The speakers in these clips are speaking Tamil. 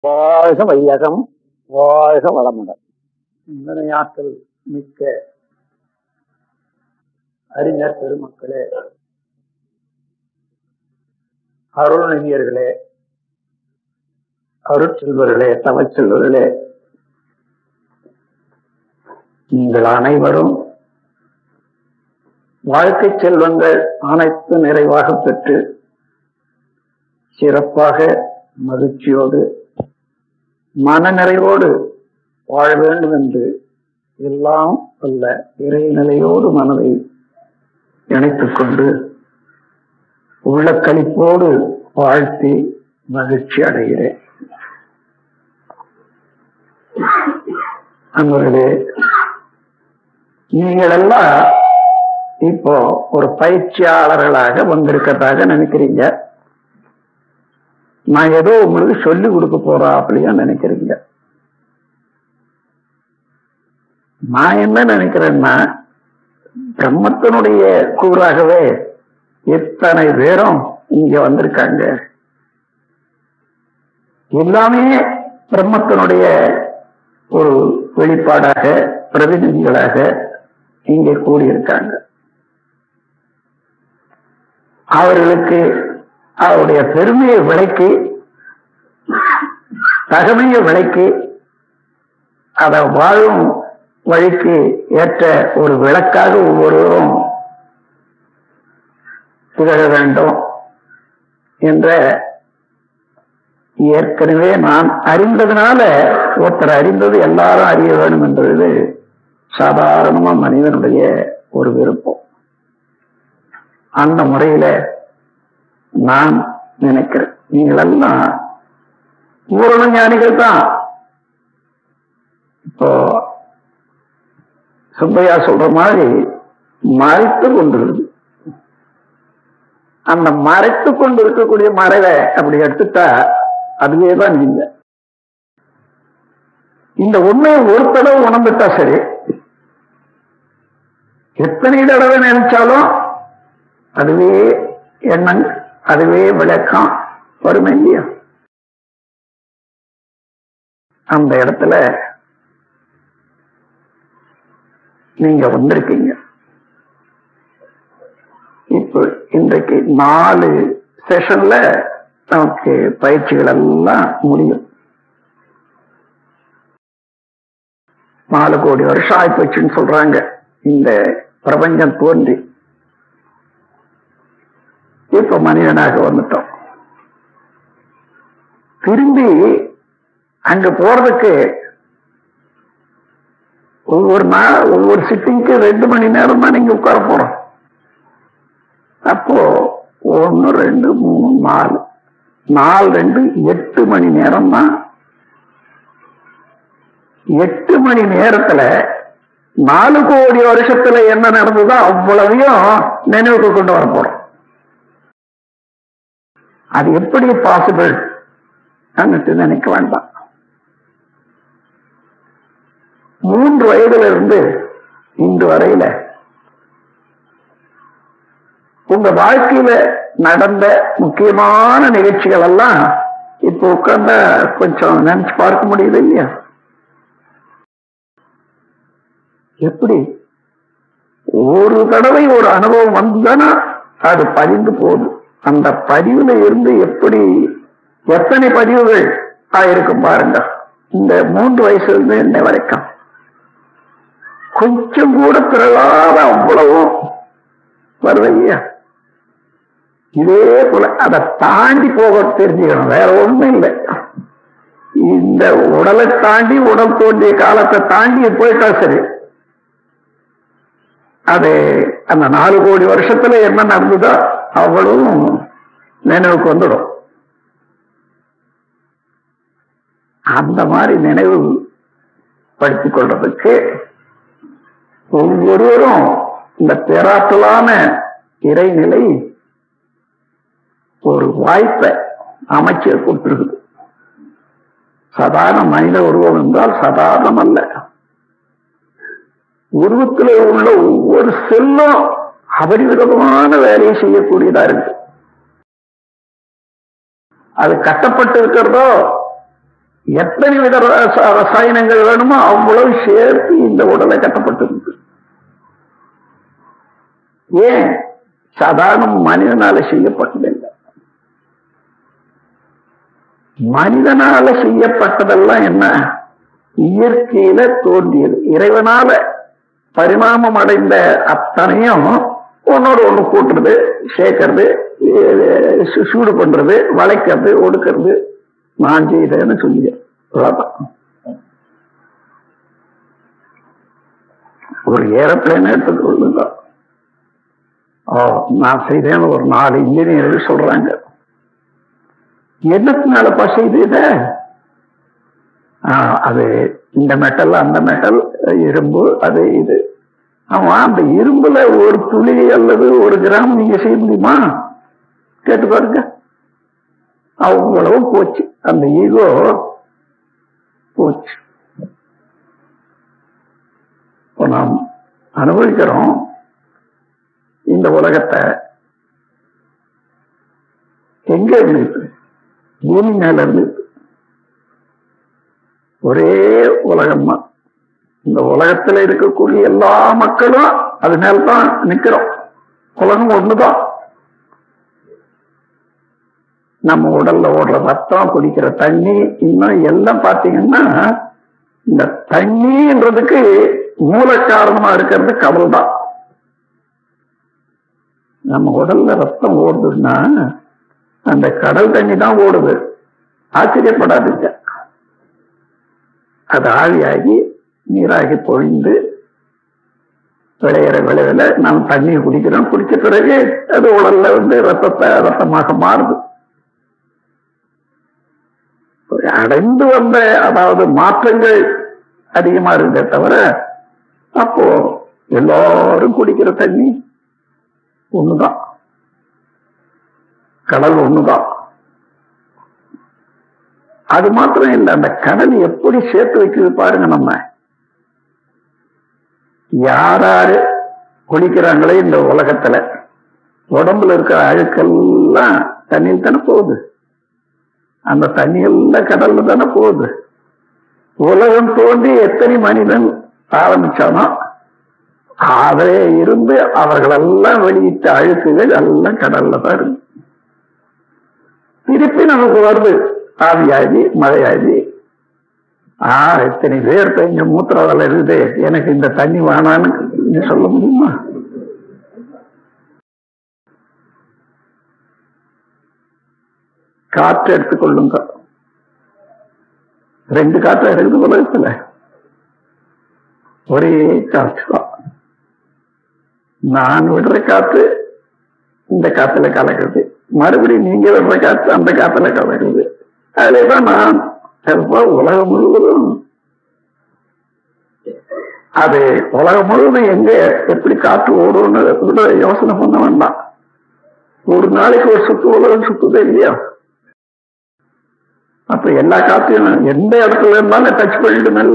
வாழ்க வையகம் வாழ்க வளமுடன் சிந்தனையாற்றல் மிக்க அறிஞர் பெருமக்களே அருள்நெறியர்களே அருட்செல்வர்களே தமிழ்ச்செல்வர்களே நீங்கள் அனைவரும் வாழ்க்கை செல்வங்கள் அனைத்து நிறைவாக பெற்று சிறப்பாக மகிழ்ச்சியோடு மனநிறைவோடு வாழ வேண்டும் என்று எல்லாம் அல்ல இறைநிலையோடு மனதை இணைத்துக் கொண்டு உள்ள களிப்போடு வாழ்த்தி மகிழ்ச்சி அடைகிறேன் அன்பர்களே நீங்கள் எல்லாம் இப்போ ஒரு பயிற்சியாளர்களாக வந்திருக்கிறதாக நினைக்கிறீங்க நான் ஏதோ உங்களுக்கு சொல்லி கொடுக்க போறோம் அப்படியா நினைக்கிறீங்க நான் என்ன நினைக்கிறேன்னா பிரம்மத்தினுடைய கூறாகவே எத்தனை பேரும் இங்க வந்திருக்காங்க எல்லாமே பிரம்மத்தினுடைய ஒரு வெளிப்பாடாக பிரதிநிதிகளாக இங்கே கூடியிருக்காங்க அவர்களுக்கு அவருடைய பெருமையை விளக்கி தகமையை விளக்கி அதை வாழும் வழிக்கு ஏற்ற ஒரு விளக்காக ஒவ்வொருவரும் திகழ வேண்டும் என்ற ஏற்கனவே நான் அறிந்ததுனால ஒருத்தர் அறிந்தது எல்லாரும் அறிய வேண்டும் என்பது சாதாரணமா மனிதனுடைய ஒரு விருப்பம் அந்த முறையில நான் நினைக்கிறேன் நீங்கள் எல்லாம் பூரண ஞானிகள் தான் இப்போ சுப்பையா சொல்ற மாதிரி மறைத்து கொண்டிருக்கு அந்த மறைத்து கொண்டு இருக்கக்கூடிய மறைவை அப்படி எடுத்துட்டா அதுவே தான் நீங்க இந்த உண்மையை ஒரு தடவை உணர்ந்துட்டா சரி எத்தனை தடவை நினைச்சாலும் அதுவே எண்ணம் அதுவே விளக்கம் வறுமை இல்லையா அந்த இடத்துல நீங்க வந்திருக்கீங்க இப்போ இன்றைக்கு நாலு செஷன்ல நமக்கு பயிற்சிகள் எல்லாம் முடியும் நாலு கோடி வருஷம் ஆயிப்போச்சுன்னு சொல்றாங்க இந்த பிரபஞ்சம் தோன்றி இப்ப மனிதனாக வந்துட்டோம் திரும்பி அங்க போறதுக்கு ஒவ்வொரு நாள் ஒவ்வொரு சிட்டிங்க்கு ரெண்டு மணி நேரம் தான் நீங்க உட்கார போறோம் அப்போ ஒன்னு ரெண்டு மூணு நாலு நாலு ரெண்டு எட்டு மணி நேரம் தான் எட்டு மணி நேரத்துல நாலு கோடி வருஷத்துல என்ன நடந்ததோ அவ்வளவையும் நினைவுக்கு கொண்டு வர போறோம் அது எப்படி பாசிபிள் நினைக்க வேண்டாம் மூன்று வயதுல இருந்து இன்று வரையில உங்க வாழ்க்கையில நடந்த முக்கியமான நிகழ்ச்சிகள் எல்லாம் இப்ப உட்கார்ந்த கொஞ்சம் நினைச்சு பார்க்க முடியுது இல்லையா எப்படி ஒரு தடவை ஒரு அனுபவம் வந்துதானா அது பதிந்து போகுது அந்த பதிவுல இருந்து எப்படி எத்தனை பதிவுகள் ஆயிருக்கும் பாருங்க இந்த மூன்று வயசுல இருந்து என்ன வரைக்கும் கொஞ்சம் கூட பிறகாத அவ்வளவும் வருவையா இதே போல அதை தாண்டி போக தெரிஞ்சுக்கணும் வேற ஒண்ணும் இல்லை இந்த உடலை தாண்டி உடல் தோன்றிய காலத்தை தாண்டி போயிட்டா சரி அது அந்த நாலு கோடி வருஷத்துல என்ன நடந்ததோ அவ்வளவும் நினைவுக்கு வந்துடும் அந்த மாதிரி நினைவு படுத்திக் கொள்றதுக்கு ஒவ்வொருவரும் இந்த பேராற்றலான இறைநிலை ஒரு வாய்ப்பை அமைச்சு கொடுத்திருக்குது சாதாரண மனித உருவம் என்றால் சாதாரணம் அல்ல உருவத்தில் உள்ள ஒவ்வொரு செல்லும் அபரிவிதமான வேலையை செய்யக்கூடியதா இருக்கு அது கட்டப்பட்டு இருக்கிறதோ எத்தனை வித ரச- ரசாயனங்கள் வேணுமோ அவ்வளவு சேர்த்து இந்த உடலை கட்டப்பட்டிருக்கு ஏன் சாதாரண மனிதனால செய்யப்பட்டதில்லை மனிதனால செய்யப்பட்டதெல்லாம் என்ன இயற்கையில தோன்றியது இறைவனால பரிணாமம் அடைந்த அத்தனையும் ஒன்னோட ஒண்ணு கூட்டுறது சேர்க்கறது அஹ் சு- சூடு பண்றது வளைக்கிறது ஒடுக்கிறது நான் செய்தேன்னு சொல்லி அவ்வளவுதான் ஒரு ஏரோப்ளேன் எடுத்துக்கொள்ளுங்க ஓ நான் செய்தேன்னு ஒரு நாலு இன்ஜினியர்கள் சொல்றாங்க என்னத்தினாலப்பா செய்து இத ஆஹ் அது இந்த மெட்டல் அந்த மெட்டல் இரும்பு அது இது ஆமா அந்த இரும்புல ஒரு துளி அல்லது ஒரு கிராம் நீங்க செய்ய முடியுமா கேட்டு பாருங்க அவ்வளவு போச்சு அந்த ஈகோ போச்சு இப்போ நாம் அனுபவிக்கிறோம் இந்த உலகத்தை எங்க இருந்துச்சு பூமி மேல இருந்துச்சு ஒரே உலகம் தான் இந்த உலகத்துல இருக்கக்கூடிய எல்லா மக்களும் அது மேல்தான் நிக்கிறோம் உலகம் ஒண்ணுதான் நம்ம உடல்ல ஓடுற ரத்தம் குடிக்கிற தண்ணி இன்னும் எல்லாம் பாத்தீங்கன்னா இந்த தண்ணின்றதுக்கு மூல காரணமா இருக்கிறது கடல் தான் நம்ம உடல்ல ரத்தம் ஓடுதுன்னா அந்த கடல் தண்ணி தான் ஓடுது ஆச்சரியப்படாதீங்க அது ஆவியாகி நீராகி பொழிந்து விளையிற விளைவில நாம் தண்ணியை குடிக்கிறோம் குடிச்ச பிறகு அது உடல்ல வந்து ரத்தத்தை ரத்தமாக மாறுது அடைந்து வந்த அதாவது மாற்றங்கள் அதிகமா இருந்தே தவிர அப்போ எல்லாரும் குடிக்கிற தண்ணி ஒண்ணுதான் கடல் ஒண்ணுதான் அது மாத்திரம் இல்லை அந்த கடல் எப்படி சேர்த்து வைக்குது பாருங்க நம்ம யாராரு குளிக்கிறாங்களே இந்த உலகத்துல உடம்புல இருக்கிற அழுக்கெல்லாம் தண்ணியில் தானே போகுது அந்த தண்ணி எல்லாம் கடல்ல தானே போகுது உலகம் தோன்றி எத்தனை மனிதன் ஆரம்பிச்சானோ அதிலே இருந்து அவர்களெல்லாம் வெளியிட்ட அழுக்குகள் எல்லாம் கடல்ல தான் இருக்கு திருப்பி நமக்கு வருது ஆவியாகி மழையாகி ஆ இத்தனை பேர் பெஞ்ச மூத்திரவால இருக்குது எனக்கு இந்த தண்ணி வேணான்னு நீ சொல்ல முடியுமா காற்று எடுத்துக்கொள்ளுங்க ரெண்டு காற்று இருக்குது உலகத்துல ஒரே காற்று தான் நான் விடுற காற்று இந்த காத்துல கலக்குது மறுபடியும் நீங்க விடுற காற்று அந்த காத்துல கலக்குது அதுலதான் நான் அப்ப உலகம் முழுவதும் அது உலகம் முழுவதும் எங்க எப்படி காற்று ஓடும்னு கூட யோசனை பண்ண வேண்டாம் ஒரு நாளைக்கு ஒரு சுத்து உலகம் சுத்துதே இல்லையா அப்ப எல்லா காத்தையும் எந்த இடத்துல இருந்தாலும் டச் பண்ணிடுமில்ல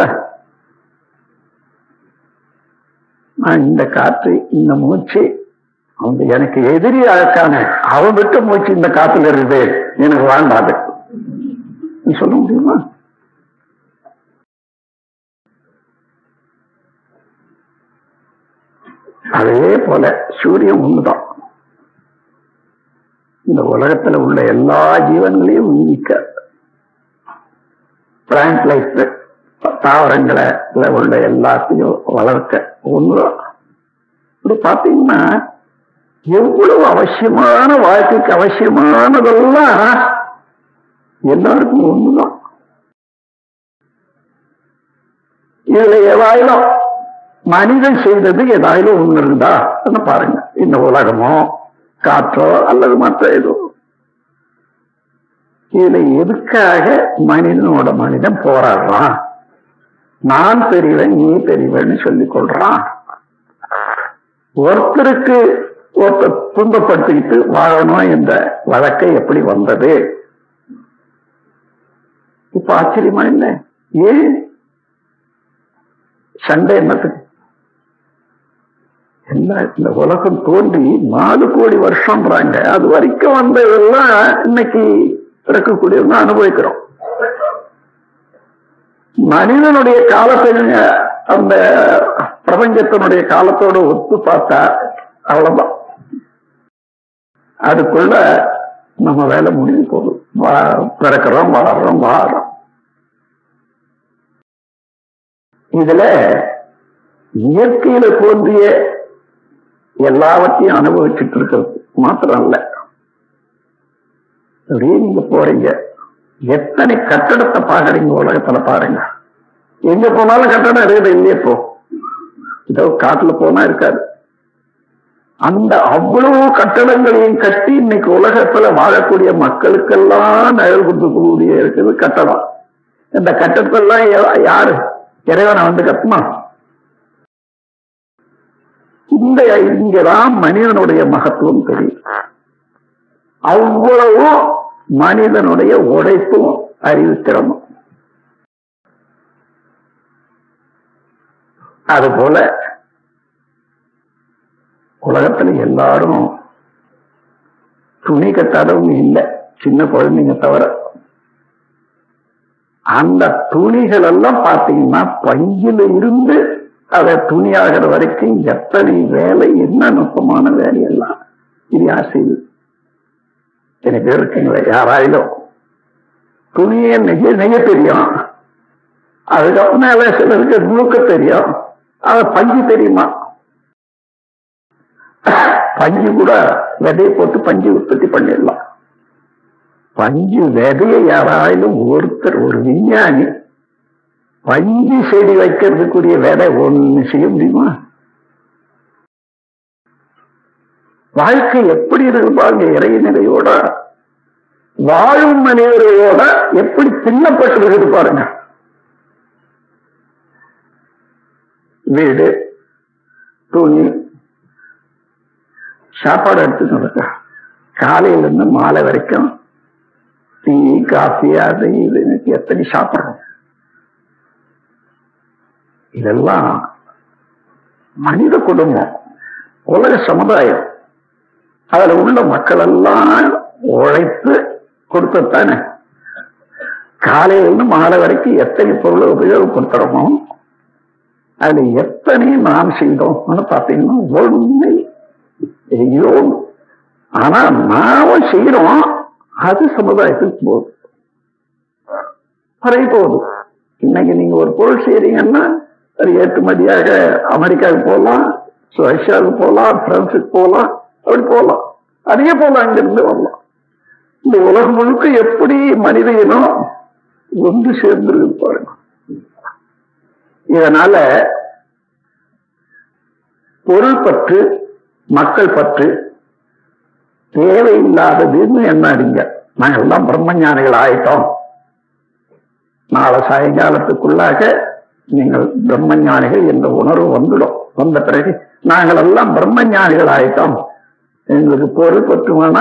நான் இந்த காற்று இந்த மூச்சு அவங்க எனக்கு எதிரியா இருக்கானே அவன் விட்டு மூச்சு இந்த காத்துல இருக்குது எனக்கு வேண்டாது நீ சொல்ல முடியுமா அதே போல சூரியன் ஒண்ணுதான் இந்த உலகத்துல உள்ள எல்லா ஜீவன்களையும் உயிரிக்க பிளான்ட் லைஃப் தாவரங்களை உள்ள எல்லாத்தையும் வளர்க்க ஒண்ணுதான் இப்படி பாத்தீங்கன்னா எவ்வளவு அவசியமான வாழ்க்கைக்கு அவசியமானதெல்லாம் எல்லாருக்கும் ஒண்ணுதான் இதுல ஏதாயிலும் மனிதன் செய்தது ஏதாயிலும் ஒண்ணு இருந்தா பாருங்க இந்த உலகமோ காற்றோ அல்லது மற்ற ஏதோ இதுல எதுக்காக மனிதனோட மனிதன் போராடுறான் நான் பெரியவன் நீ பெரியவன் சொல்லிக் கொள்றான் ஒருத்தருக்கு ஒருத்தர் துன்பப்படுத்திக்கிட்டு வாழணும் என்ற வழக்கை எப்படி வந்தது இப்ப ஆச்சரியமா இல்லை ஏன் சண்டை என்னத்துக்கு என்ன இந்த உலகம் தோன்றி நாலு கோடி வருஷம்ன்றாங்க அது வரைக்கும் வந்ததெல்லாம் இன்னைக்கு இருக்கக்கூடியவங்க அனுபவிக்கிறோம் மனிதனுடைய காலத்தை நீங்க அந்த பிரபஞ்சத்தினுடைய காலத்தோட ஒத்து பார்த்தா அவ்வளவுதான் அதுக்குள்ள நம்ம வேலை முடிஞ்சு போதும் வா- பிறக்கிறோம் வளர்றோம் வாழறோம் இதுல இயற்கையில தோன்றிய எல்லாவற்றையும் அனுபவிச்சுட்டு இருக்கிறது மாத்திரம் இல்ல அப்படியே நீங்க போறீங்க எத்தனை கட்டடத்தை பாக்குறீங்க உலகத்துல பாருங்க எங்க போனாலும் கட்டடம் இருக்குது இல்லையே இப்போ இதோ காட்டுல போனா இருக்காது அந்த அவ்வளவு கட்டடங்களையும் கட்டி இன்னைக்கு உலகத்துல வாழக்கூடிய மக்களுக்கெல்லாம் நிழல் கொடுக்கக்கூடிய இருக்குது கட்டடம் இந்த கட்டடத்தெல்லாம் யா- யாரு இறைவனை வந்து கட்டுமா இந்த இங்கதான் மனிதனுடைய மகத்துவம் தெரியும் அவ்வளவு மனிதனுடைய உழைப்பும் அறிவுத்திறமும் அதுபோல உலகத்துல எல்லாரும் துணி கட்டாதவங்க இல்லை சின்ன குழந்தைங்க தவிர அந்த துணிகள் எல்லாம் பாத்தீங்கன்னா பஞ்சில இருந்து அதை துணியாகிற வரைக்கும் எத்தனை வேலை என்ன நுட்பமான வேலையெல்லாம் இது யார் செய்யுது சில பேர் இருக்குங்களே யாராயிலும் துணியை நெய்ய நெய்ய தெரியும் அதுக்கப்புறம் மேல சிலருக்கு நுணுக்க தெரியும் அது பஞ்சு தெரியுமா பஞ்சு கூட விதையை போட்டு பஞ்சு உற்பத்தி பண்ணிடலாம் பஞ்சு விதையை யாராயிலும் ஒருத்தர் ஒரு விஞ்ஞானி பஞ்சு செடி வைக்கிறதுக்குரிய விதை ஒண்ணு செய்ய முடியுமா வாழ்க்கை எப்படி இருக்கு பாருங்க இறைநிலையோட வாழும் மனிதர்களோட எப்படி பின்னப்பட்டிருக்குது பாருங்க வீடு துணி சாப்பாடு எடுத்துட்டு இருக்க காலையில இருந்து மாலை வரைக்கும் டீ காஃபி அது இது எத்தனை சாப்பிடுறோம் இதெல்லாம் மனித குடும்பம் உலக சமுதாயம் அதுல உள்ள மக்கள் எல்லாம் உழைத்து கொடுத்தத்தானே காலையில இருந்து மாலை வரைக்கும் எத்தனை பொருளை உபயோகப்படுத்துறோமோ அதுல எத்தனை நாம் செய்தோம்னு பார்த்தீங்கன்னா ஒண்ணு ஐயோ ஆனா நாம செய்யறோம் அது சமுதாயத்துக்கு போகுது பறை போகுது இன்னைக்கு நீங்க ஒரு பொருள் செய்யறீங்கன்னா அது ஏற்றுமதியாக அமெரிக்காவுக்கு போகலாம் ரஷ்யாவுக்கு போகலாம் பிரான்ஸுக்கு போகலாம் அப்படி போகலாம் அதே போல அங்கிருந்து வரலாம் இந்த உலகம் முழுக்க எப்படி மனித இனம் ஒன்று சேர்ந்திருக்கு பாருங்க இதனால பொருள் பற்று மக்கள் பற்று தேவையில்லாததுன்னு எண்ணாதீங்க நாங்க எல்லாம் பிரம்மஞானிகள் ஆயிட்டோம் நாளை சாயங்காலத்துக்குள்ளாக நீங்கள் பிரம்மஞானிகள் என்ற உணர்வு வந்துடும் வந்த பிறகு நாங்கள் எல்லாம் பிரம்மஞானிகள் ஆயிட்டோம் எங்களுக்கு பொருள் பற்றுமானா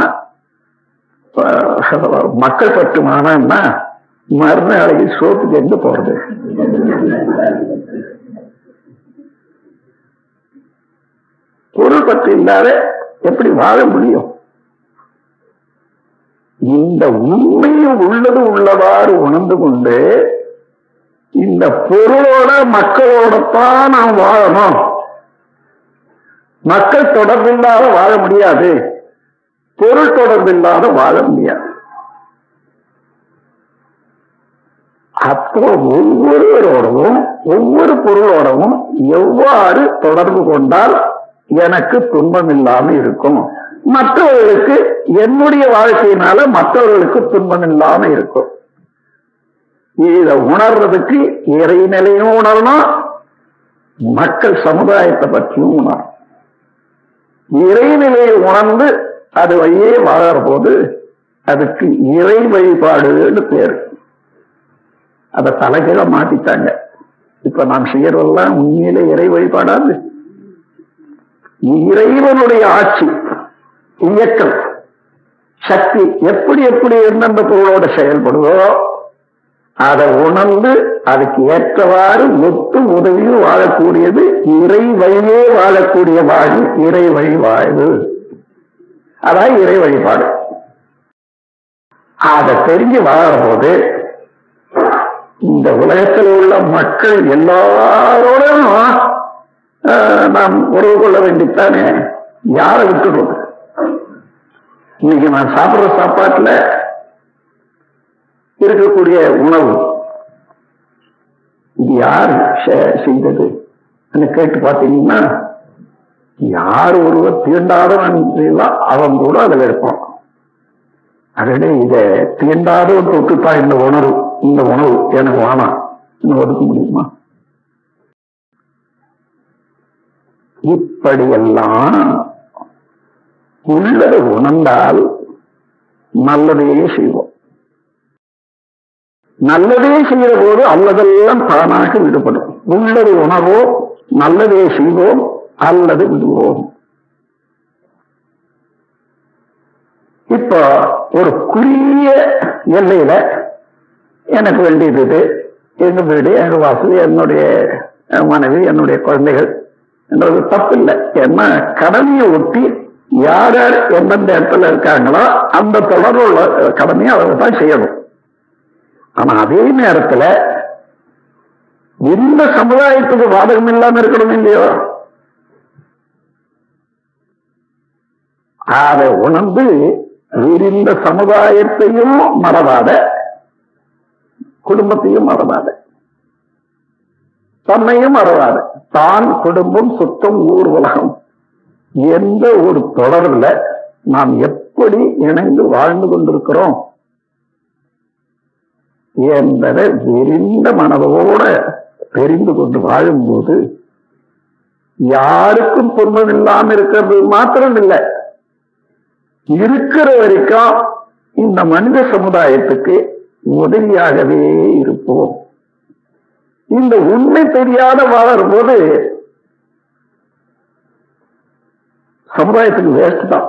அஹ், மக்கள் பற்றுமானா மறுநாளைக்கு சோத்துக்கு எங்க போறது பொருள் பற்று இல்லாத எப்படி வாழ முடியும் இந்த உண்மையை உள்ளது உள்ளவாறு உணர்ந்து கொண்டு இந்த பொருளோட மக்களோட தான் நாம் வாழணும் மக்கள் தொடர்பில்லாத வாழ முடியாது பொருள் தொடர்பில்லாத வாழ முடியாது அப்போ ஒவ்வொருவரோடவும் ஒவ்வொரு பொருளோடவும் எவ்வாறு தொடர்பு கொண்டால் எனக்கு துன்பம் இல்லாம இருக்கும் மற்றவர்களுக்கு என்னுடைய வாழ்க்கையினால மற்றவர்களுக்கு துன்பம் இல்லாம இருக்கும் இத உணர்றதுக்கு இறைநிலையும் உணரணும் மக்கள் சமுதாயத்தை பற்றியும் உணரணும் இறைநிலையை உணர்ந்து அது வழியே வாழற போது அதுக்கு இறை வழிபாடுன்னு பேரு அதை தலைகீழ மாத்திட்டாங்க இப்ப நாம் செய்யறதெல்லாம் உண்மையிலே இறை வழிபாடாது இறைவனுடைய ஆட்சி இயக்கம் சக்தி எப்படி எப்படி எந்தெந்த பொருளோட செயல்படுதோ அதை உணர்ந்து அதுக்கு ஏற்றவாறு ஒத்து உதவியும் வாழக்கூடியது இறை வழியே வாழக்கூடிய வாழ்வு இறை வழி வாழ்வு அதான் இறை வழிபாடு அதை தெரிஞ்சு வாழற போது இந்த உலகத்தில் உள்ள மக்கள் எல்லாரோடும் ஆஹ், நாம் உறவு கொள்ள வேண்டித்தானே யாரை விட்டுடுறது இன்னைக்கு நான் சாப்பிடுற சாப்பாட்டுல இருக்கக்கூடிய உணவு இது யார் செ- செய்தது என்று கேட்டு பார்த்தீங்கன்னா யார் ஒருவர் தீண்டாதவன் செய்தால் அவன் கூட அதில் இருப்பான் அதே இதை தீண்டாதவன் தொட்டுத்தான் இந்த உணர்வு இந்த உணவு எனக்கு வேணாம் இன்னும் ஒதுக்க முடியுமா இப்படியெல்லாம் உள்ளதை உணர்ந்தால் நல்லதே செய்வோம் நல்லதே செய்கிற போது அல்லதெல்லாம் தானாக விடுபடும் உள்ளது உணர்வோம் நல்லதே செய்வோம் அல்லது விடுவோம் இப்போ ஒரு குறுகிய எல்லையில எனக்கு வேண்டியது இது. எங்க வீடு எங்க வாசல் என்னுடைய அஹ், மனைவி என்னுடைய குழந்தைகள் என்றது தப்பில்லை ஏன்னா கடமையை ஒட்டி யார் யார் எந்தெந்த இடத்துல இருக்காங்களோ அந்த தொடர்பு உள்ள கடமையை அவங்க தான் செய்யணும் ஆனா அதே நேரத்துல எந்த சமுதாயத்துக்கு பாதகம் இல்லாம இருக்கணும் இல்லையோ அதை உணர்ந்து விரிந்த சமுதாயத்தையும் மறவாத குடும்பத்தையும் மறவாத தன்னையும் மறவாத தான் குடும்பம் சுத்தம் ஊர் உலகம் எந்த ஒரு தொடர்புல நாம் எப்படி இணைந்து வாழ்ந்து கொண்டிருக்கிறோம் என்பதை விரிந்த மனதோட தெரிந்து கொண்டு வாழும்போது யாருக்கும் துன்பம் இல்லாம இருக்கிறது மாத்திரம் இல்லை இருக்கிற வரைக்கும் இந்த மனித சமுதாயத்துக்கு உதவியாகவே இருப்போம் இந்த உண்மை தெரியாத வாழறும் போது சமுதாயத்துக்கு வேஸ்ட் தான்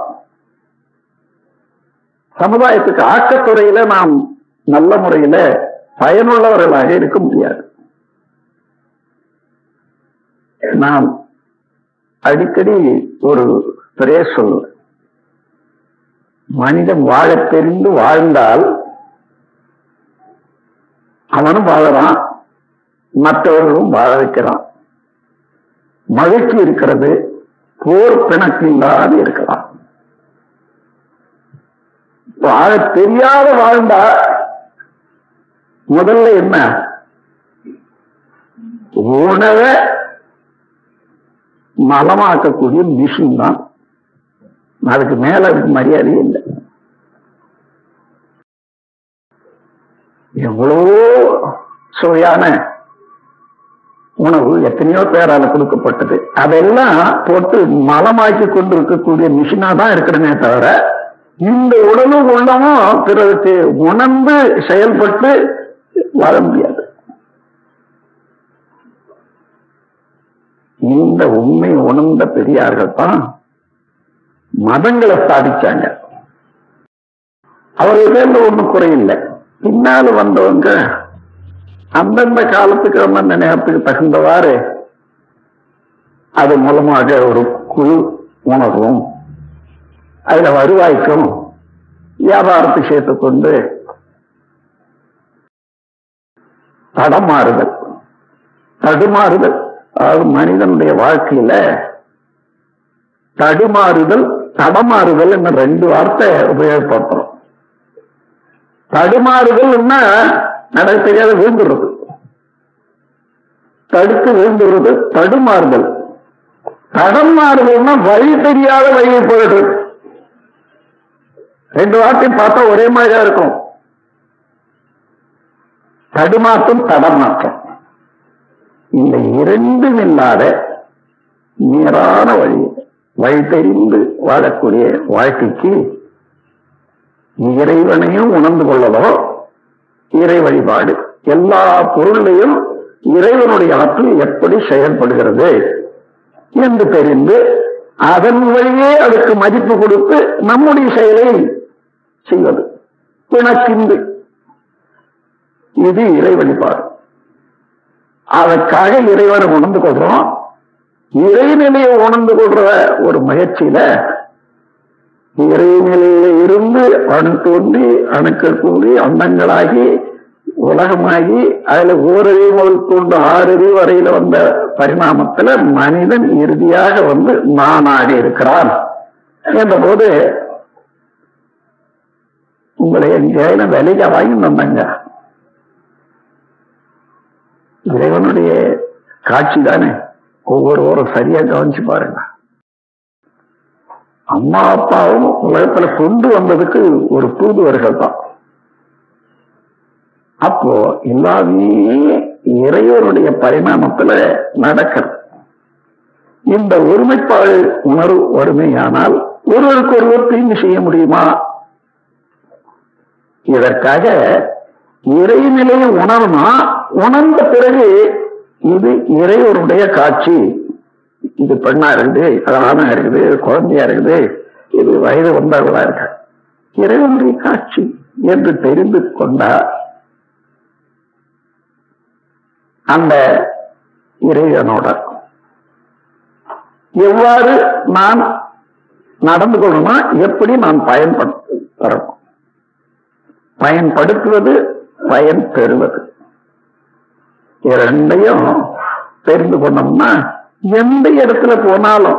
சமுதாயத்துக்கு ஆக்கத்துறையில நாம் நல்ல முறையில பயனுள்ளவர்களாக இருக்க முடியாது நாம் அடிக்கடி ஒரு பெரிய சொல்லுவேன் மனிதன் வாழத் தெரிந்து வாழ்ந்தால் அவனும் வாழறான் மற்றவர்களும் வாழ வைக்கிறான் மகிழ்ச்சி இருக்கிறது போர் பிணக்கு இல்லாது இருக்கலாம் வாழ தெரியாத வாழ்ந்தா முதல்ல என்ன உணவை நலமாக்கக்கூடிய மிஷின் தான் அதுக்கு மேல அதுக்கு மரியாதையே இல்லை எவ்வளவோ சுவையான உணவு எத்தனையோ பேரால கொடுக்கப்பட்டது அதெல்லாம் போட்டு மலமாக்கி கொண்டு இருக்கக்கூடிய மிஷினா தான் இருக்கணுமே தவிர இந்த உடலும் உள்ளமும் பிறருக்கு உணர்ந்து செயல்பட்டு வாழ முடியாது இந்த உண்மை உணர்ந்த பெரியார்கள் தான் மதங்களை ஸ்தாபிச்சாங்க அவர்கள் பேர்ல ஒண்ணும் குறையில்லை பின்னால வந்தவங்க அந்தந்த காலத்துக்கு அந்தந்த நேரத்துக்கு தகுந்தவாறு அது மூலமாக ஒரு குழு உணர்வும் அதுல வருவாய்க்கும் வியாபாரத்தை சேர்த்துக் கொண்டு தடமாறுதல் தடுமாறுதல் அதாவது மனிதனுடைய வாழ்க்கையில தடுமாறுதல் தடமாறுதல் என்ன ரெண்டு வார்த்தை உபயோகப்படுத்துறோம் தடுமாறுதல்னா நட தெரியாத விழுந்துடுறது தடுத்து விழுந்துடுறது தடுமாறுதல் தடமாறுதல்னா வழி தெரியாத வழியை போயிடுறது ரெண்டு வார்த்தையும் பார்த்தா ஒரே மாதிரியா இருக்கும் தடுமாற்றம் தடமாற்றம் இந்த இரண்டும் இல்லாத நேரான வழி வழி தெரிந்து வாழக்கூடிய வாழ்க்கைக்கு இறைவனையும் உணர்ந்து கொள்ளலோ இறை வழிபாடு எல்லா பொருளையும் இறைவனுடைய ஆற்றல் எப்படி செயல்படுகிறது என்று தெரிந்து அதன் வழியே அதுக்கு மதிப்பு கொடுத்து நம்முடைய செயலை செய்வது பிணக்கிந்து இது இறை வழிபாடு அதற்காக இறைவனை உணர்ந்து கொள்றோம் இறைநிலையை உணர்ந்து கொள்ற ஒரு முயற்சியில இறைநிலையில இருந்து அணு தோன்றி அணுக்கள் கூடி அண்டங்களாகி உலகமாகி அதுல ஓரறிவு முதல் கொண்டு ஆறறிவு வரையில வந்த பரிணாமத்துல மனிதன் இறுதியாக வந்து நானாக இருக்கிறான் என்ற போது உங்களை எங்கேயும் விலைக்கு வாங்கி வந்தாங்க இறைவனுடைய காட்சி தானே ஒவ்வொருவரும் சரியா கவனிச்சு பாருங்க அம்மா அப்பாவும் உலகத்துல கொண்டு வந்ததுக்கு ஒரு தூதுவர்கள் தான் அப்போ எல்லாமே இறைவனுடைய பரிணாமத்துல நடக்கிறது இந்த ஒருமைப்பாடு உணர்வு வறுமையானால் ஒருவருக்கு ஒருவர் தீங்கு செய்ய முடியுமா இதற்காக இறைநிலையை உணர்னா உணர்ந்த பிறகு இது இறைவனுடைய காட்சி இது பெண்ணா இருக்குது அது ஆணா இருக்குது குழந்தையா இருக்குது இது வயது வந்தவர்களா இருக்கு இறைவனுடைய காட்சி என்று தெரிந்து கொண்டார் அந்த இறைவனோட எவ்வாறு நான் நடந்து கொள்ளணுமா எப்படி நான் பயன்படுத்த தரணும் பயன்படுத்துவது பயன் பெறுவது இரண்டையும் தெரிந்து கொண்டோம்னா எந்த இடத்துல போனாலும்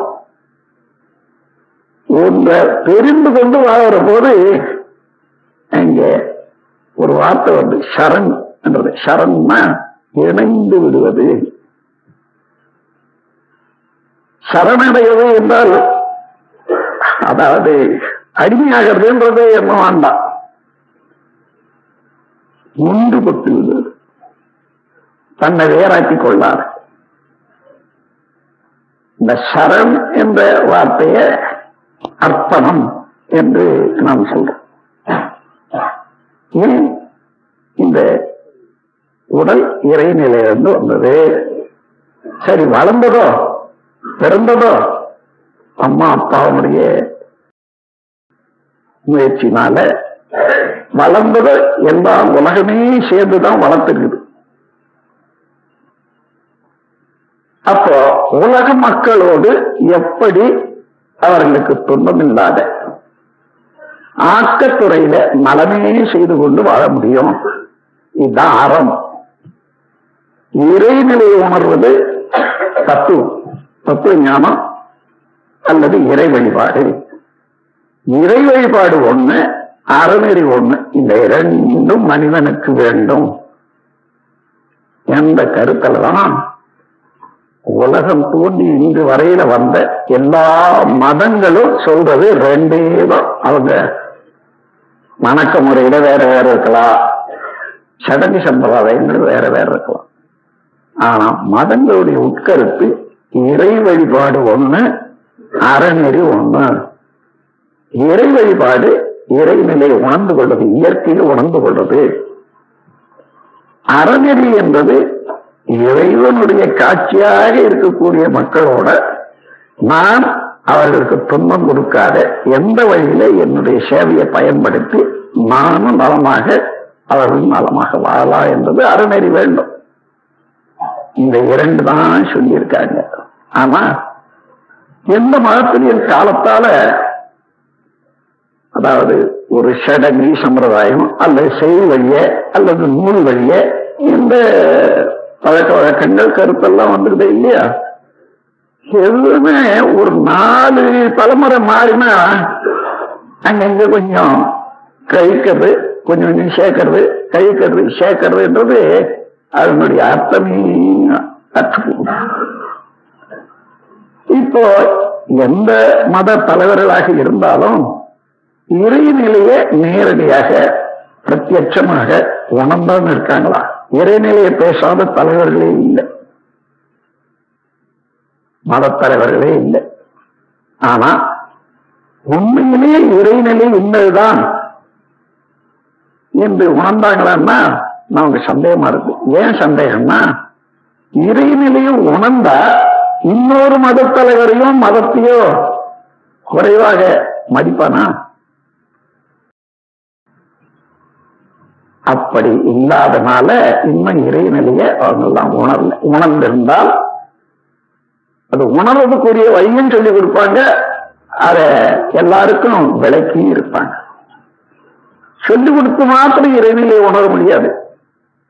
உங்க தெரிந்து கொண்டு வாழற போது அங்க ஒரு வார்த்தை வந்து சரண் என்றது சரண்னா இணைந்து விடுவது சரணடைவது என்றால் அதாவது அடிமையாகிறதுன்றது என்ன வேண்டாம் ஒன்றுபட்டு விடுவது தன்னை வேறாக்கிக் கொள்ளாது இந்த சரண் என்ற வார்த்தைய அர்ப்பணம் என்று நாம் சொல்றோம் ஏன் இந்த உடல் இறைநிலையிலிருந்து வந்தது சரி வளர்ந்ததோ பிறந்ததோ அம்மா அப்பாவுடைய முயற்சினால வளர்ந்ததோ எல்லா உலகமே சேர்ந்துதான் வளர்த்துருக்குது அப்போ உலக மக்களோடு எப்படி அவர்களுக்கு துன்பம் இல்லாத ஆக்கத்துறையில நலமே செய்து கொண்டு வாழ முடியும் இதுதான் அறம் இறைநிலையை உணர்வது தத்துவம் தத்துவ ஞானம் அல்லது இறை வழிபாடு இறை வழிபாடு ஒண்ணு அறநெறி ஒண்ணு இந்த இரண்டும் மனிதனுக்கு வேண்டும் என்ற கருத்துல தான் உலகம் தோன்றி இன்று வரையில வந்த எல்லா மதங்களும் சொல்றது ரெண்டே தான் அவங்க வணக்க முறையில வேற வேற இருக்கலாம் சடங்கு சம்பிரதாயங்கள் வேற வேற இருக்கலாம் ஆனா மதங்களுடைய உட்கருத்து இறை வழிபாடு ஒண்ணு அறநெறி ஒண்ணு இறை வழிபாடு இறைநிலை உணர்ந்து கொள்வது இயற்கையை உணர்ந்து கொள்வது அறநெறி என்பது இறைவனுடைய காட்சியாக இருக்கக்கூடிய மக்களோட நான் அவர்களுக்கு துன்பம் கொடுக்காத எந்த வழியில என்னுடைய சேவையை பயன்படுத்தி நானும் நலமாக அவர்கள் நலமாக வாழலாம் என்பது அறநெறி வேண்டும் இந்த இரண்டு தான் சொல்லியிருக்காங்க ஆனா எந்த மதத்திலையும் காலத்தால அதாவது ஒரு சடங்கு சம்பிரதாயம் அல்லது செய் வழிய அல்லது நூல் வழிய இந்த பழக்க வழக்கங்கள் கருத்தெல்லாம் வந்துருது இல்லையா எதுவுமே ஒரு நாலு தலைமுறை மாறினா அங்கங்க கொஞ்சம் கழிக்கிறது கொஞ்சம் கொஞ்சம் சேர்க்கறது கழிக்கிறது சேர்க்கறதுன்றது அதனுடைய அர்த்தமே அர்த்தம் இப்போ எந்த மத தலைவர்களாக இருந்தாலும் இறைநிலையை நேரடியாக பிரத்யட்சமாக உணர்ந்தான் இருக்காங்களா இறைநிலையை பேசாத தலைவர்களே இல்லை மதத்தலைவர்களே இல்லை ஆனா உண்மையிலே இறைநிலை உண்மைதான் என்று உணர்ந்தாங்களான்னா நமக்கு சந்தேகமா இருக்கு ஏன் சந்தேகம்னா இறைநிலையை உணர்ந்தா இன்னொரு மத தலைவரையும் மதத்தையோ குறைவாக மதிப்பானா அப்படி இல்லாதனால இன்னும் இறைநிலைய அவங்கெல்லாம் உணரல உணர்ந்திருந்தால் அது உணர்வதுக்குரிய வழியும் சொல்லி கொடுப்பாங்க அத எல்லாருக்கும் விளக்கி இருப்பாங்க சொல்லிக் கொடுத்து மாத்திரம் இறைநிலையை உணர முடியாது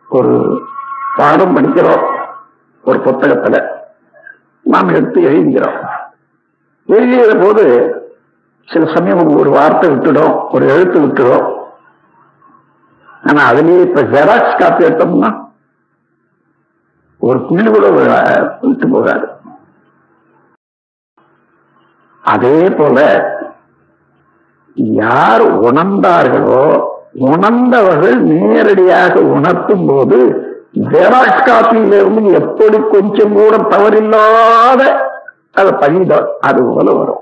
ஒரு பாடம் படிக்கிறோம் ஒரு புத்தகத்துல நாம் எடுத்து எழுதுகிறோம் எழுதுகிற போது சில சமயம் ஒரு வார்த்தை விட்டுடும் ஒரு எழுத்து விட்டுடும் ஆனா அதுலயே இப்ப ஜெராக்ஸ் காப்பி எடுத்தோம்னா ஒரு புள்ளி கூட வி- விட்டு போகாது அதே போல யார் உணர்ந்தார்களோ உணர்ந்தவர்கள் நேரடியாக உணர்த்தும் போது ஜெராக்ஸ் காப்பியிலிருந்து எப்படி கொஞ்சம் கூட தவறில்லாத அதை பதித அது போல வரும்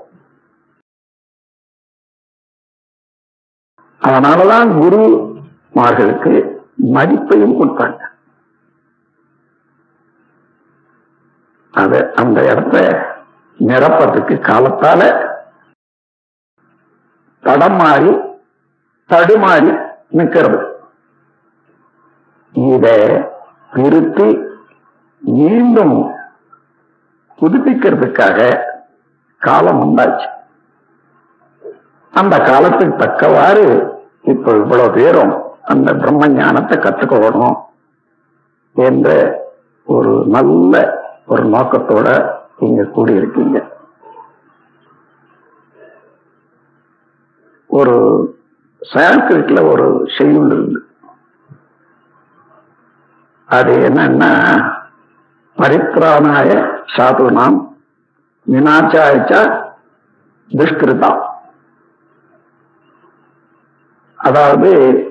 அதனாலதான் குருமார்களுக்கு மதிப்பையும் கொடுத்தாங்க அது அந்த இடத்த நிரப்பத்துக்கு காலத்தால தடம் மாறி தடுமாறி நிற்கிறது இத திருத்தி மீண்டும் புதுப்பிக்கிறதுக்காக காலம் உண்டாச்சு அந்த காலத்துக்கு தக்கவாறு இப்ப இவ்வளவு பேரும் அந்த பிரம்ம ஞானத்தை கத்துக்கணும் என்ற ஒரு நல்ல ஒரு நோக்கத்தோட நீங்க கூடியிருக்கீங்க ஒரு சான்ஸ்கிரிட்ல ஒரு செய்யுள் இருந்து அது என்னன்னா பரித்ராணாய சாதுனாம் வினாச்சாய்ச்சா துஷ்கிருதா அதாவது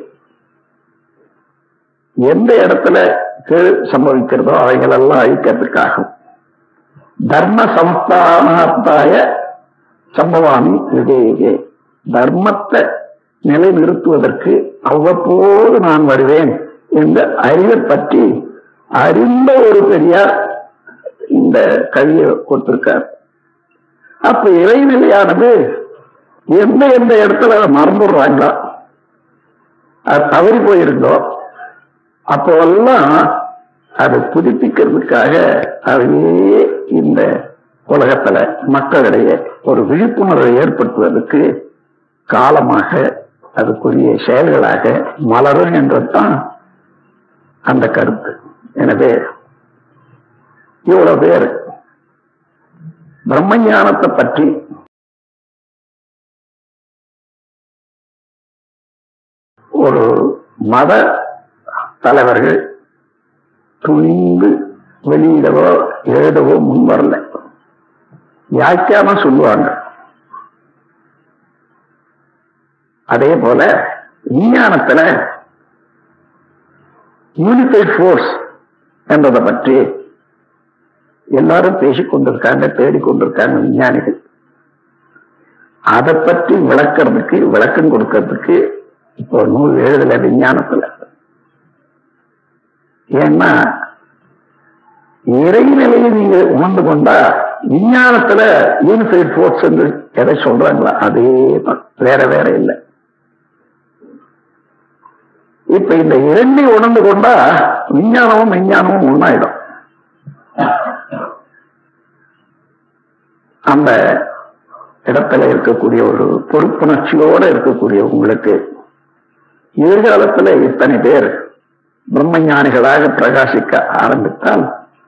எந்த இடத்துல கீழ் சம்பவிக்கிறதோ அவைகளெல்லாம் அழிக்கிறதுக்காகும் தர்ம சம்ஸ்தானார்த்தாய சம்பவாமி விஜயே தர்மத்தை நிலைநிறுத்துவதற்கு அவ்வப்போது நான் வருவேன் என்ற அறிவை பற்றி அறிந்த ஒரு பெரியார் இந்த கவியை கொடுத்திருக்கார் அப்ப இறைநிலையானது எந்த எந்த இடத்துல அதை மறந்துடுறாங்களா அது தவறி போயிருந்தோம் அப்போல்லாம் அதை புதுப்பிக்கிறதுக்காக அதையே இந்த உலகத்துல மக்களிடையே ஒரு விழிப்புணர்வை ஏற்படுத்துவதற்கு காலமாக அதுக்குரிய செயல்களாக மலரும் என்றுதான் அந்த கருத்து எனவே இவ்வளவு பேர் பிரம்மஞானத்தை பற்றி ஒரு மத தலைவர்கள் துணிந்து வெளியிடவோ எழுதவோ முன் வரல வியாக்கியானம் சொல்லுவாங்க அதே போல விஞ்ஞானத்துல யூனிஃபைட் ஃபோர்ஸ் என்பதை பற்றி எல்லாரும் பேசிக் கொண்டிருக்காங்க தேடிக்கொண்டிருக்காங்க விஞ்ஞானிகள் அதை பற்றி விளக்கறதுக்கு விளக்கம் கொடுக்கறதுக்கு இப்போ நூல் எழுதல விஞ்ஞானத்துல ஏன்னா இறைநிலையை நீங்க உணர்ந்து கொண்டா விஞ்ஞானத்துல யூனிஃபைட் ஃபோர்ஸ் என்று எதை சொல்றாங்களா அதே தான் வேற வேற இல்லை இப்ப இந்த இரண்டை உணர்ந்து கொண்டா விஞ்ஞானமும் விஞ்ஞானமும் ஒன்னாயிடும் அந்த இடத்துல இருக்கக்கூடிய ஒரு பொறுப்புணர்ச்சியோட இருக்கக்கூடிய உங்களுக்கு எதிர்காலத்துல இத்தனை பேர் பிரம்மஞானிகளாக பிரகாசிக்க ஆரம்பித்தால்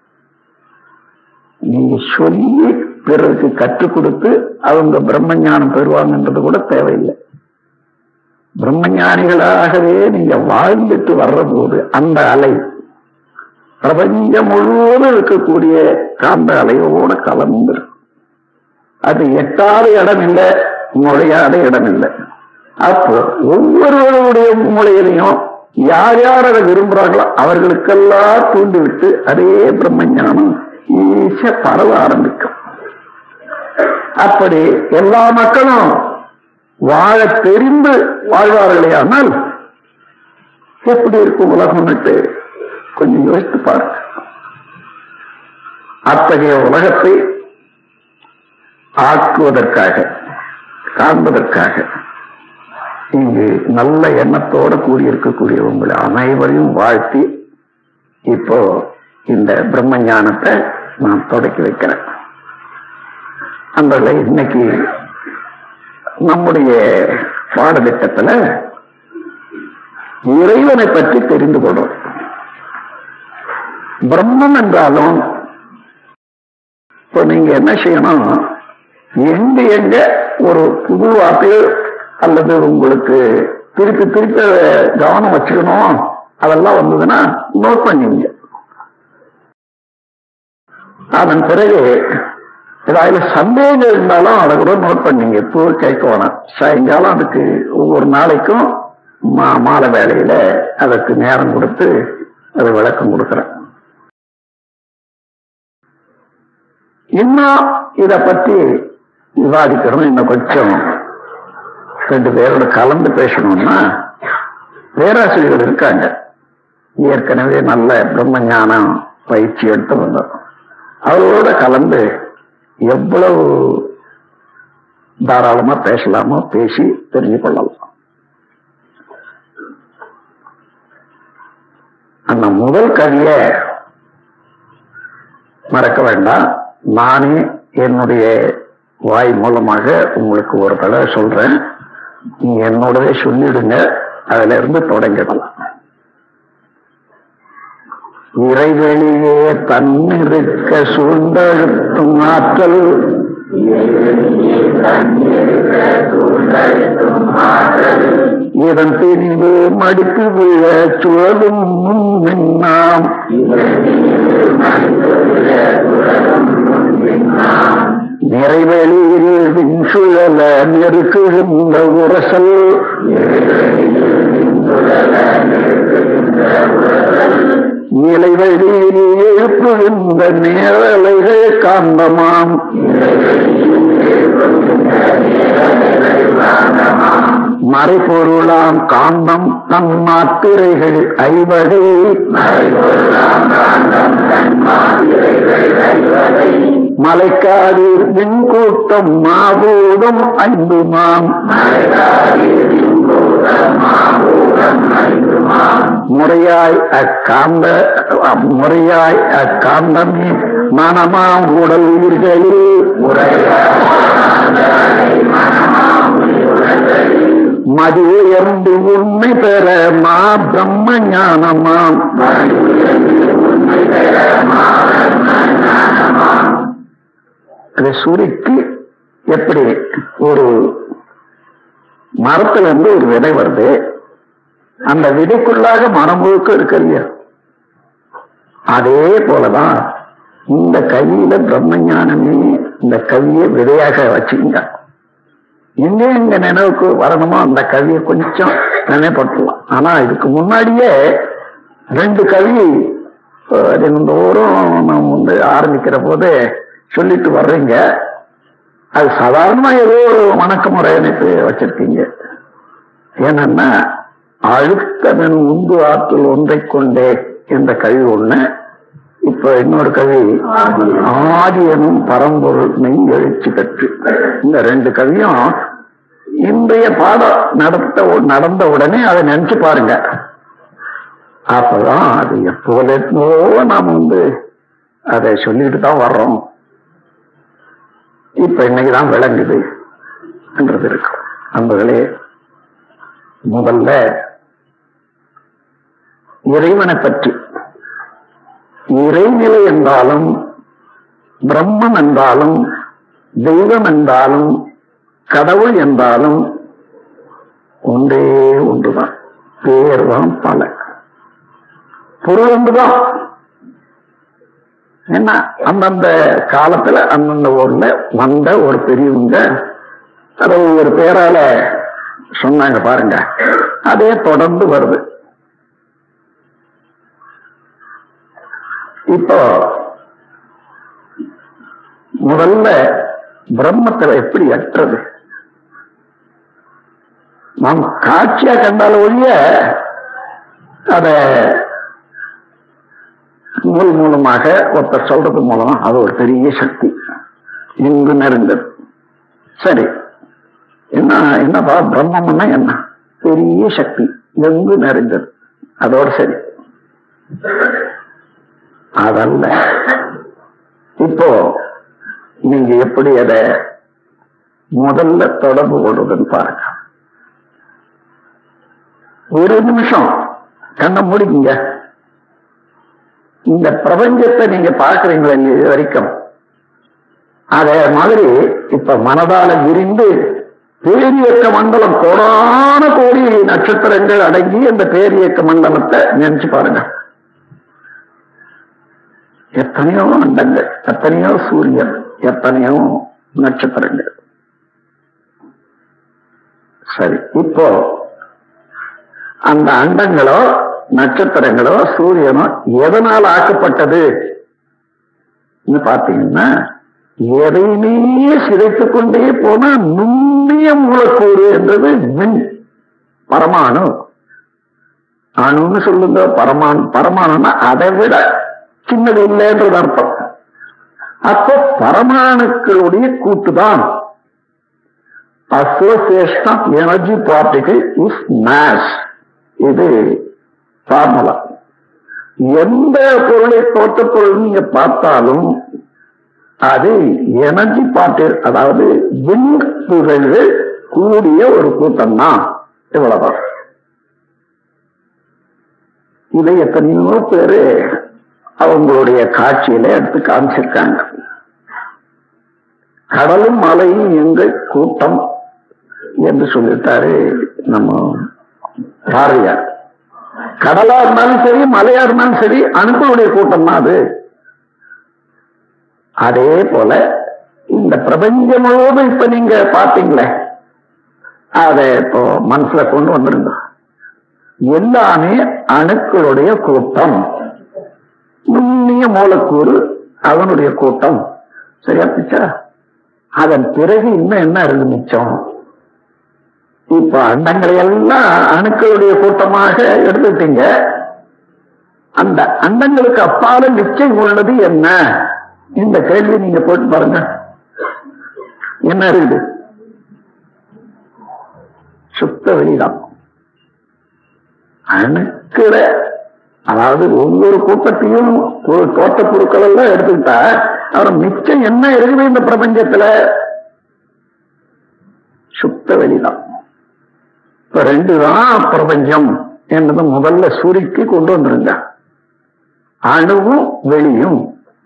நீங்க சொல்லி பிறருக்கு கற்றுக் கொடுத்து அவங்க பிரம்மஞானம் பெறுவாங்கன்றது கூட தேவையில்லை பிரம்மஞானிகளாகவே நீங்க வாழ்ந்துட்டு வர்ற போது அந்த அலை பிரபஞ்சம் முழுவதும் இருக்கக்கூடிய காந்த அலையோட கலந்து அது எட்டாத இடம் இல்லை நுழையாத இடம் இல்லை அப்போ ஒவ்வொருவருடைய மூலையிலையும் யார் யார் அதை விரும்புறாங்களோ அவர்களுக்கெல்லாம் தூண்டி விட்டு அதே பிரம்மஞானம் ஈஸியா பரவ ஆரம்பிக்கும் அப்படி எல்லா மக்களும் வாழ தெரிந்து வாழ்வார்களே ஆனால் எப்படி இருக்கும் உலகம்னுட்டு கொஞ்சம் யோசித்து பாருங்க அத்தகைய உலகத்தை ஆக்குவதற்காக காண்பதற்காக இங்கு நல்ல எண்ணத்தோட கூடியிருக்கக்கூடிய உங்களை அனைவரையும் வாழ்த்தி இப்போ இந்த பிரம்ம ஞானத்தை நான் தொடக்கி வைக்கிறேன் அந்த இன்னைக்கு நம்முடைய பாடத்திட்டத்துல இறைவனை பற்றி தெரிந்து கொள்றோம் பிரம்மம் என்றாலும் இப்போ நீங்க என்ன செய்யணும் எங்க எங்க ஒரு புது வார்த்தையோ அல்லது உங்களுக்கு திருப்பி திருப்பி அதை கவனம் வச்சுக்கணும் அதெல்லாம் வந்ததுன்னா நோட் பண்ணிங்க அதன் பிறகு ஏதாவது சந்தேகம் இருந்தாலும் அதை கூட நோட் பண்ணீங்க இப்போ கேட்க வேணாம் சாயங்காலம் அதுக்கு ஒவ்வொரு நாளைக்கும் மா மாலை வேலையில அதற்கு நேரம் கொடுத்து அது விளக்கம் கொடுக்குறேன் இன்னும் இத பத்தி விவாதிக்கணும் இன்னும் கொஞ்சம் ரெண்டு பேரோட கலந்து பேசணும்னா பேராசிரியர்கள் இருக்காங்க ஏற்கனவே நல்ல பிரம்ம ஞானம் பயிற்சி எடுத்து வந்தோம் அவரோட கலந்து எவ்வளவு தாராளமா பேசலாமோ பேசி தெரிஞ்சு கொள்ளலாம் அந்த முதல் கவிய மறக்க வேண்டாம் நானே என்னுடைய வாய் மூலமாக உங்களுக்கு ஒரு தடவை சொல்றேன் நீங்க என்னோடவே சொல்லிடுங்க அதுல இருந்து தொடங்கிடலாம் இறைவெளியே தன்னிருக்க சூழ்ந்தழுத்தும் ஆற்றல் இதன் பின்பு மடித்து விழ சுழலும் முன்னால் நிறைவெளியில் விண்சுழல நெருக்குகின்ற உரசல் நிலைவெளியில் எழுப்புகின்ற நேரலைகள் காந்தமாம் மறைபொருளாம் காந்தம் தன் மாத்திரைகள் ஐவகை மலைக்காடு விண்கூட்டம் மாபூதம் ஐந்துமாம் முறையாய் அக்காந்த முறையாய் அக்காந்தமே மனமாம் உடல் உயிர்களில் மதி உயர்ந்து உண்மை பெற மா பிரம்ம ஞானமாம் அதை சுருக்கி எப்படி ஒரு மரத்துல இருந்து ஒரு விதை வருது அந்த விதைக்குள்ளாக மரம் முழுக்க இருக்கு இல்லையா அதே போலதான் இந்த கையில பிரம்ம ஞானமே இந்த கவியை விதையாக வச்சுங்க எங்க எங்க நினைவுக்கு வரணுமோ அந்த கவியை கொஞ்சம் நினைப்பட்டுலாம் ஆனா இதுக்கு முன்னாடியே ரெண்டு கவி அஹ், தினந்தோறும் நம்ம வந்து ஆரம்பிக்கிற போது சொல்லிட்டு வர்றீங்க அது சாதாரணமா ஏதோ ஒரு வணக்க முறை அமைப்பு வச்சிருக்கீங்க ஏன்னா அழுத்தவன் உந்து ஆற்றல் ஒன்றை கொண்டே என்ற கவி ஒண்ணு இப்ப இன்னொரு கவி ஆதியனும் பரம்பொருள் மெய் எழுச்சி கற்று இந்த ரெண்டு கவியும் இன்றைய பாடம் நடத்த நடந்த உடனே அதை நினைச்சு பாருங்க அப்பதான் அது எப்போதோ நாம வந்து அதை சொல்லிட்டு தான் வர்றோம் இப்ப இன்னைக்குதான் விளங்குது என்றது இருக்கு நண்பர்களே முதல்ல இறைவனை பற்றி இறைநிலை என்றாலும் பிரம்மம் என்றாலும் தெய்வம் என்றாலும் கடவுள் என்றாலும் ஒன்றே ஒன்றுதான் பேர் தான் பல பொருள் ஒன்றுதான் என்ன அந்தந்த காலத்துல அந்தந்த ஊர்ல வந்த ஒரு பெரியவங்க அதை ஒரு பேரால சொன்னாங்க பாருங்க அதே தொடர்ந்து வருது இப்போ முதல்ல பிரம்மத்துல எப்படி அற்றது நாம் காட்சியா கண்டால ஒழிய அத நூல் மூலமாக ஒருத்தர் சொல்றது மூலமா அது ஒரு பெரிய சக்தி இங்கு நிறைந்தது சரி என்ன என்னப்பா பிரம்மம்னா என்ன பெரிய சக்தி எங்கு நிறைந்தது அதோட சரி அதல்ல இப்போ நீங்க எப்படி அதை முதல்ல தொடர்பு கொள்வதுன்னு பாருங்க ஒரு நிமிஷம் கண்ணை மூடிக்குங்க இந்த பிரபஞ்சத்தை நீங்க பாக்குறீங்களா இது வரைக்கும் அதே மாதிரி இப்ப மனதால விரிந்து பேரியக்க மண்டலம் கோடான கோடி நட்சத்திரங்கள் அடங்கி அந்த பேரியக்க மண்டலத்தை நினைச்சு பாருங்க எத்தனையோ அண்டங்கள் எத்தனையோ சூரியன் எத்தனையோ நட்சத்திரங்கள் சரி இப்போ அந்த அண்டங்களோ நட்சத்திரங்களோ சூரியனோ எதனால் ஆக்கப்பட்டது பாத்தீங்கன்னா எதையுமே சிதைத்துக் கொண்டே போனா நுண்ணிய மூலக்கூறு என்றது மின் பரமாணு அணுன்னு சொல்லுங்க பரமாணு பரமாணுன்னா அதை விட சின்னது இல்லைன்றது அர்த்தம் அப்போ பரமாணுக்களுடைய கூட்டுதான் association of energy particle is mass இது ஃபார்முலா எந்த பொருளை தோற்ற பொருள் நீங்க பார்த்தாலும் அது எனர்ஜி பார்ட்டில் அதாவது விண்துறைகள் கூடிய ஒரு கூட்டம் தான் இவ்வளவுதான் இதை எத்தனையோ பேரு அவங்களுடைய காட்சியில எடுத்து காமிச்சிருக்காங்க கடலும் மலையும் எங்கள் கூட்டம் என்று சொல்லிட்டாரு நம்ம பாரதியார் கடலா இருந்தாலும் சரி மலையா இருந்தாலும் சரி அணுக்களுடைய கூட்டம் தான் அது அதே போல இந்த பிரபஞ்சம் முழுவதும் இப்ப நீங்க பாத்தீங்களே அத இப்போ மனசுல கொண்டு வந்துருங்க எல்லாமே அணுக்களுடைய கூட்டம் நுண்ணிய மூலக்கூறு அவனுடைய கூட்டம் சரியா பிச்சா அதன் பிறகு இன்னும் என்ன இருக்கு மிச்சம் இப்ப அண்டங்களை எல்லாம் அணுக்களுடைய கூட்டமாக எடுத்துட்டீங்க அந்த அண்டங்களுக்கு அப்பால மிச்சம் உள்ளது என்ன இந்த கேள்வி நீங்க போட்டு பாருங்க என்ன இருக்குது சுத்த வெளிதான் அணுக்கள அதாவது ஒவ்வொரு கூட்டத்தையும் ஒரு தோட்ட பொருட்கள் எல்லாம் எடுத்துக்கிட்டா அப்புறம் மிச்சம் என்ன இருக்குது இந்த பிரபஞ்சத்துல சுத்த வெளிதான் இப்ப ரெண்டு தான் பிரபஞ்சம் என்பது முதல்ல சுருக்கி கொண்டு வந்துருங்க அணுவும் வெளியும்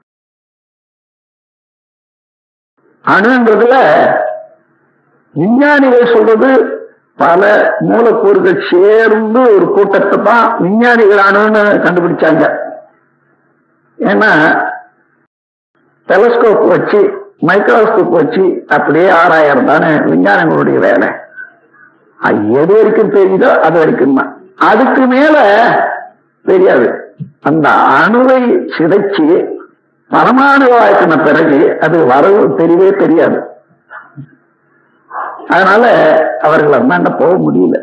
அணுன்றதுல விஞ்ஞானிகள் சொல்றது பல மூலக்கூறுகள் சேர்ந்து ஒரு கூட்டத்தை தான் விஞ்ஞானிகள் அணுன்னு கண்டுபிடிச்சாங்க ஏன்னா டெலஸ்கோப் வச்சு மைக்ரோஸ்கோப் வச்சு அப்படியே ஆராயம் தானே விஞ்ஞானிகளுடைய வேலை அது எது வரைக்கும் தெரியுதோ அது வரைக்கும் தான் அதுக்கு மேல தெரியாது அந்த அணுவை சிதைச்சு பரமாணுவாக்கின பிறகு அது வரவு தெரியவே தெரியாது அதனால அவர்கள் அந்தாண்ட போக முடியல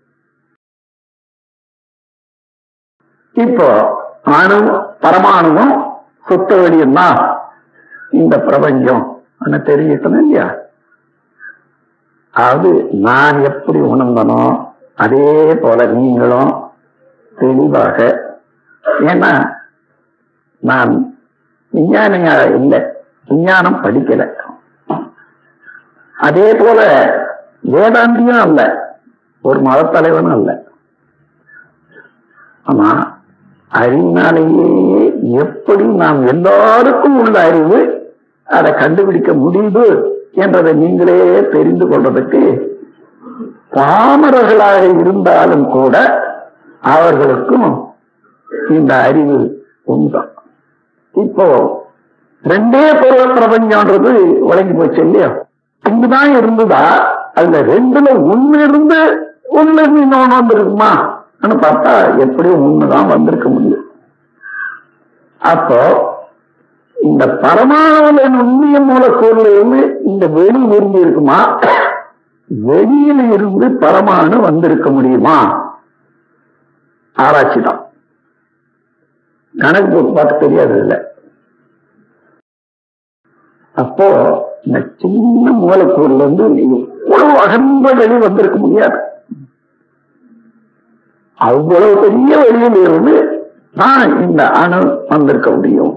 இப்போ அணு பரமாணுவும் சுத்த வெளியும் தான் இந்த பிரபஞ்சம் தெரிவிக்கணும் இல்லையா அது நான் எப்படி உணர்ந்தனோ அதே போல நீங்களும் தெளிவாக ஏன்னா நான் விஞ்ஞானியா இல்லை விஞ்ஞானம் படிக்கல அதே போல வேதாந்தியும் அல்ல ஒரு மதத்தலைவனும் அல்ல ஆனா அறிவினாலேயே எப்படி நாம் எல்லாருக்கும் உள்ள அறிவு அதை கண்டுபிடிக்க முடியுது என்றதை நீங்களே தெரிந்து கொள்றதுக்கு பாமரர்களாக இருந்தாலும் கூட அவர்களுக்கும் இந்த அறிவு உண்டுதான் இப்போ ரெண்டே பொருள் பிரபஞ்சம்ன்றது வழங்கி போச்சு இல்லையா இங்குதான் இருந்ததா அதுல ரெண்டுல ஒண்ணு இருந்து ஒண்ணு இருந்து இன்னொன்னு வந்திருக்குமா பார்த்தா எப்படியும் ஒண்ணுதான் வந்திருக்க முடியும் அப்போ இந்த பரமாணு நுண்ணிய மூலக்கூறுல இருந்து இந்த வெளி விரும்பி இருக்குமா வெளியில இருந்து பரமாணு வந்திருக்க முடியுமா ஆராய்ச்சி தான் கணக்கு போட்டு பார்க்க தெரியாது இல்ல அப்போ இந்த சின்ன மூலக்கூறுல இருந்து இவ்வளவு அகன்ற வெளி வந்திருக்க முடியாது அவ்வளவு பெரிய வெளியில் இருந்து தான் இந்த அணு வந்திருக்க முடியும்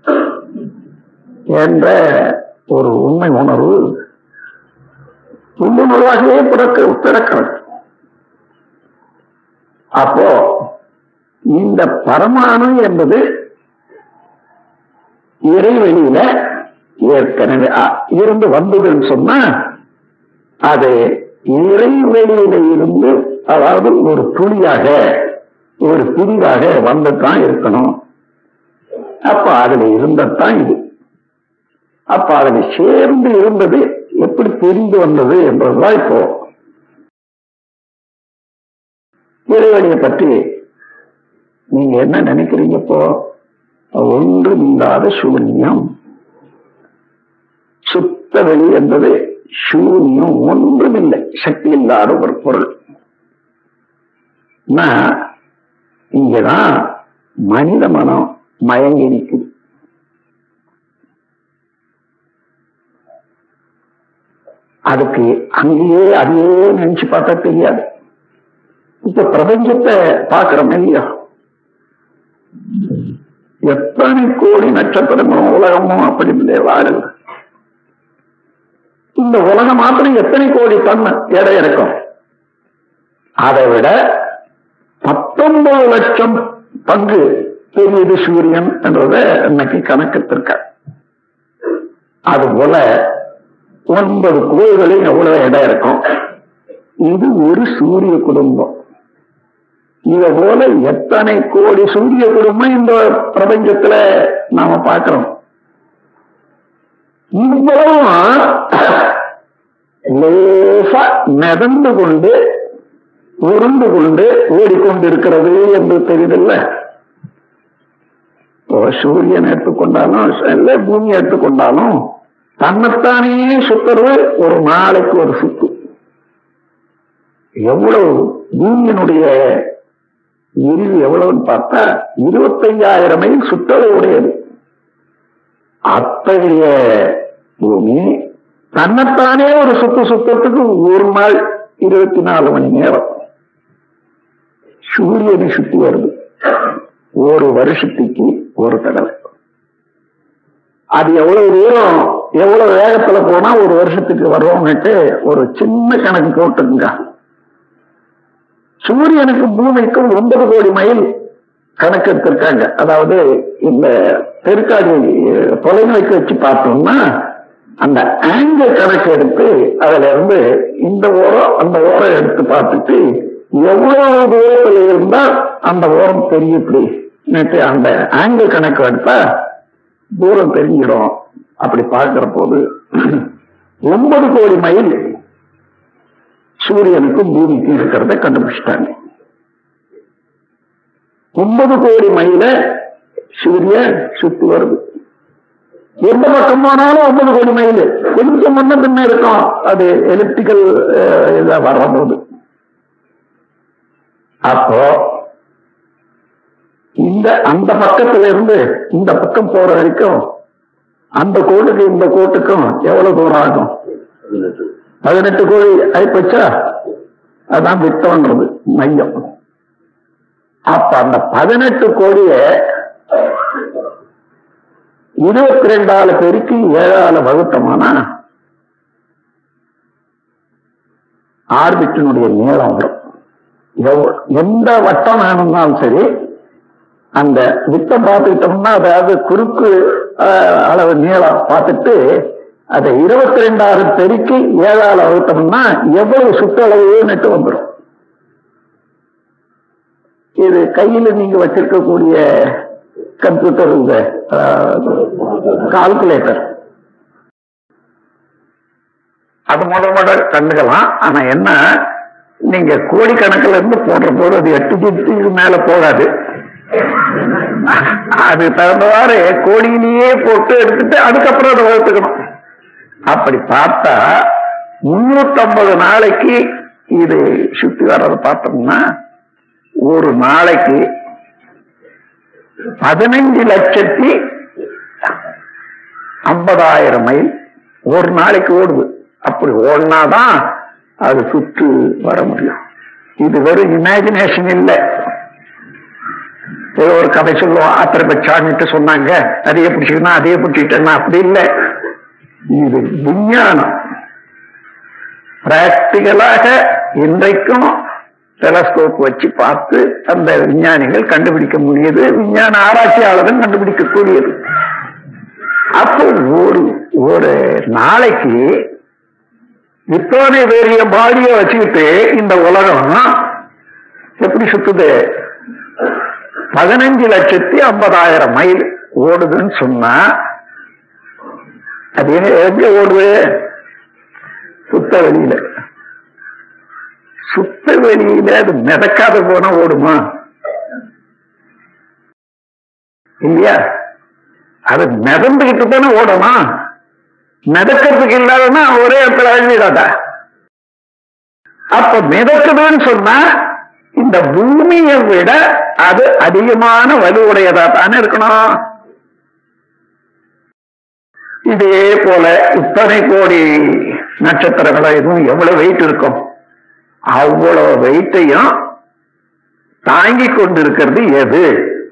என்ற ஒரு உண்மை உணர்வு உள்ளுணர்வாகவே பிறக்க பிறக்கிறது அப்போ இந்த பரமாணு என்பது இறைவெளியில ஏற்கனவே அ- இருந்து வந்ததுன்னு சொன்னா அது இறைவெளியில இருந்து அதாவது ஒரு துளியாக ஒரு பிரிவாக வந்துதான் இருக்கணும் அப்ப அதுல இருந்ததான் இது அப்ப அதுல சேர்ந்து இருந்தது எப்படி தெரிந்து வந்தது என்பதுதான் இப்போ இறைவழியை பற்றி நீங்க என்ன நினைக்கிறீங்க இப்போ ஒன்றும் இல்லாத சூன்யம் சுத்த வெளி என்பது சூன்யம் ஒன்றுமில்லை சக்தி இல்லாத ஒரு பொருள் நான் இங்கதான் மனித மனம் மயங்கி நிற்குது அதுக்கு அங்கேயே அதையே நினைச்சு பார்த்தா தெரியாது இப்ப பிரபஞ்சத்தை பார்க்கிறோம் இல்லையா எத்தனை கோடி நட்சத்திரங்களும் உலகமும் அப்படி இல்லை வாழுது இந்த உலகம் மாத்திரம் எத்தனை கோடி டன் எடை இருக்கும் அதை விட பத்தொன்பது லட்சம் பங்கு பெரியது சூரியன் என்றத இன்னைக்கு கணக்கத்திருக்க அது போல ஒன்பது கோள்களில் எவ்வளவு இடம் இருக்கும் இது ஒரு சூரிய குடும்பம் இத போல எத்தனை கோடி சூரிய குடும்பம் இந்த பிரபஞ்சத்துல நாம பார்க்கிறோம் இவ்வளவும் லேசா மிதந்து கொண்டு உருண்டு கொண்டு ஓடிக்கொண்டிருக்கிறது என்று தெரியுதில்ல இப்போ சூரியன் எடுத்துக்கொண்டாலும் இல்ல பூமி எடுத்துக்கொண்டாலும் தன்னைத்தானே சுத்துறது ஒரு நாளைக்கு ஒரு சுத்து எவ்வளவு பூமியினுடைய விரிவு எவ்வளவுன்னு பார்த்தா இருபத்தையாயிரம் மைல் சுற்றலை உடையது அத்தகைய பூமி தன்னைத்தானே ஒரு சுத்து சுத்தத்துக்கு ஒரு நாள் இருபத்தி நாலு மணி நேரம் சூரியனை சுத்தி வருது ஒரு வருஷத்துக்கு ஒரு தடவை அது எவ்வளவு தூரம் எவ்வளவு வேகத்துல போனா ஒரு வருஷத்துக்கு வருவோம்னுட்டு ஒரு சின்ன கணக்கு போட்டுங்க சூரியனுக்கு பூமிக்கும் ஒன்பது கோடி மைல் கணக்கு எடுத்திருக்காங்க அதாவது இந்த பெருக்காடி தொலைநோக்கி வச்சு பார்த்தோம்னா அந்த ஆங்கிள் கணக்கு எடுத்து அதுல இருந்து இந்த ஓரம் அந்த ஓரம் எடுத்து பார்த்துட்டு எவ்வளவு தூரத்துல இருந்தா அந்த ஓரம் தெரியும் இப்படி நேற்று அந்த ஆங்கிள் கணக்கு எடுத்தா தூரம் தெரிஞ்சிடும் அப்படி பார்க்கிற போது ஒன்பது கோடி மைல் சூரியனுக்கும் பூமிக்கும் இருக்கிறத கண்டுபிடிச்சிட்டாங்க ஒன்பது கோடி மைல சூரியன் சுத்தி வருது எந்த பக்கம் போனாலும் ஒன்பது கோடி மைல் கொஞ்சம் முன்ன பின்ன இருக்கும் அது எலக்ட்ரிக்கல் இதா வரும்போது அப்போ இந்த அந்த பக்கத்துல இருந்து இந்த பக்கம் போற வரைக்கும் அந்த கோட்டுக்கு இந்த கோட்டுக்கும் எவ்வளவு தூரம் ஆகும் பதினெட்டு கோடி ஆயிப்போச்சா அதான் விட்டோன்றது மையம் அப்ப அந்த பதினெட்டு கோடிய இருபத்தி ரெண்டாலு பெருக்கி ஏழால வகுத்தோம்னா ஆர்பிட்டினுடைய நீளம் வரும் எவ்வ- எந்த வட்டம் வேணும்னாலும் சரி அந்த விட்டம் பார்த்துக்கிட்டோம்னா அதாவது குறுக்கு ஆஹ், அளவு நீளம் பார்த்துட்டு அதை இருபத்தி ரெண்டாயிரம் பெருக்கி ஏழால வகுத்தோம்னா எவ்வளவு சுற்றளவு நட்டு வந்துடும் இது கையில நீங்க வச்சிருக்கக்கூடிய கம்ப்யூட்டர் இந்த கால்குலேட்டர் அது முதல் முதல் கண்டுக்கலாம் ஆனா என்ன நீங்க கோடிக்கணக்கில் இருந்து போடுற போது அது எட்டு ஜிட்டுக்கு மேல போகாது அது தகுந்தவாறு கோடியிலேயே போட்டு எடுத்துட்டு அதுக்கப்புறம் அதை வளர்த்துக்கணும் அப்படி பார்த்தா முன்னூத்தி நாளைக்கு இது சுத்தி வர்றதை பார்த்தோம்னா ஒரு நாளைக்கு பதினஞ்சு லட்சத்தி ஐம்பதாயிரம் மைல் ஒரு நாளைக்கு ஓடுது அப்படி ஓடினாதான் அது சுற்று வர முடியும் இது வெறும் இமேஜினேஷன் இல்லை ஏதோ ஒரு கதை சொல்லுவோம் ஆத்திரப்பச்சான்ட்டு சொன்னாங்க அதையே பிடிச்சிக்கணும் அதையே பிடிச்சிக்கிட்டேன்னா அப்படி இல்லை இது விஞ்ஞானம் பிராக்டிகலாக இன்றைக்கும் டெலஸ்கோப் வச்சு பார்த்து அந்த விஞ்ஞானிகள் கண்டுபிடிக்க முடியுது விஞ்ஞான ஆராய்ச்சியாளர்கள் கண்டுபிடிக்கக்கூடியது அப்போ ஒரு ஒரு நாளைக்கு இத்தனை பெரிய பாடிய வச்சுக்கிட்டு இந்த உலகம் எப்படி சுத்துது பதினஞ்சு லட்சத்தி ஐம்பதாயிரம் மைல் ஓடுதுன்னு சொன்னா அது எங்க எங்க ஓடுது சுத்த வெளியில சுத்த வெளியில அது மிதக்காத போனா ஓடுமா இல்லையா அது மிதந்துகிட்டு தானே ஓடணும் மிதக்கிறதுக்கு இல்லாதன்னா ஒரே இடத்துல அழிஞ்சிடாதா அப்ப மிதக்குதுன்னு சொன்னா இந்த பூமியை விட அது அதிகமான வலுவுடையதா தானே இருக்கணும் இதே போல இத்தனை கோடி நட்சத்திரங்களோ எதுவும் எவ்வளவு வெயிட் இருக்கும் அவ்வளவு வெயிட்டையும் தாங்கி கொண்டிருக்கிறது எது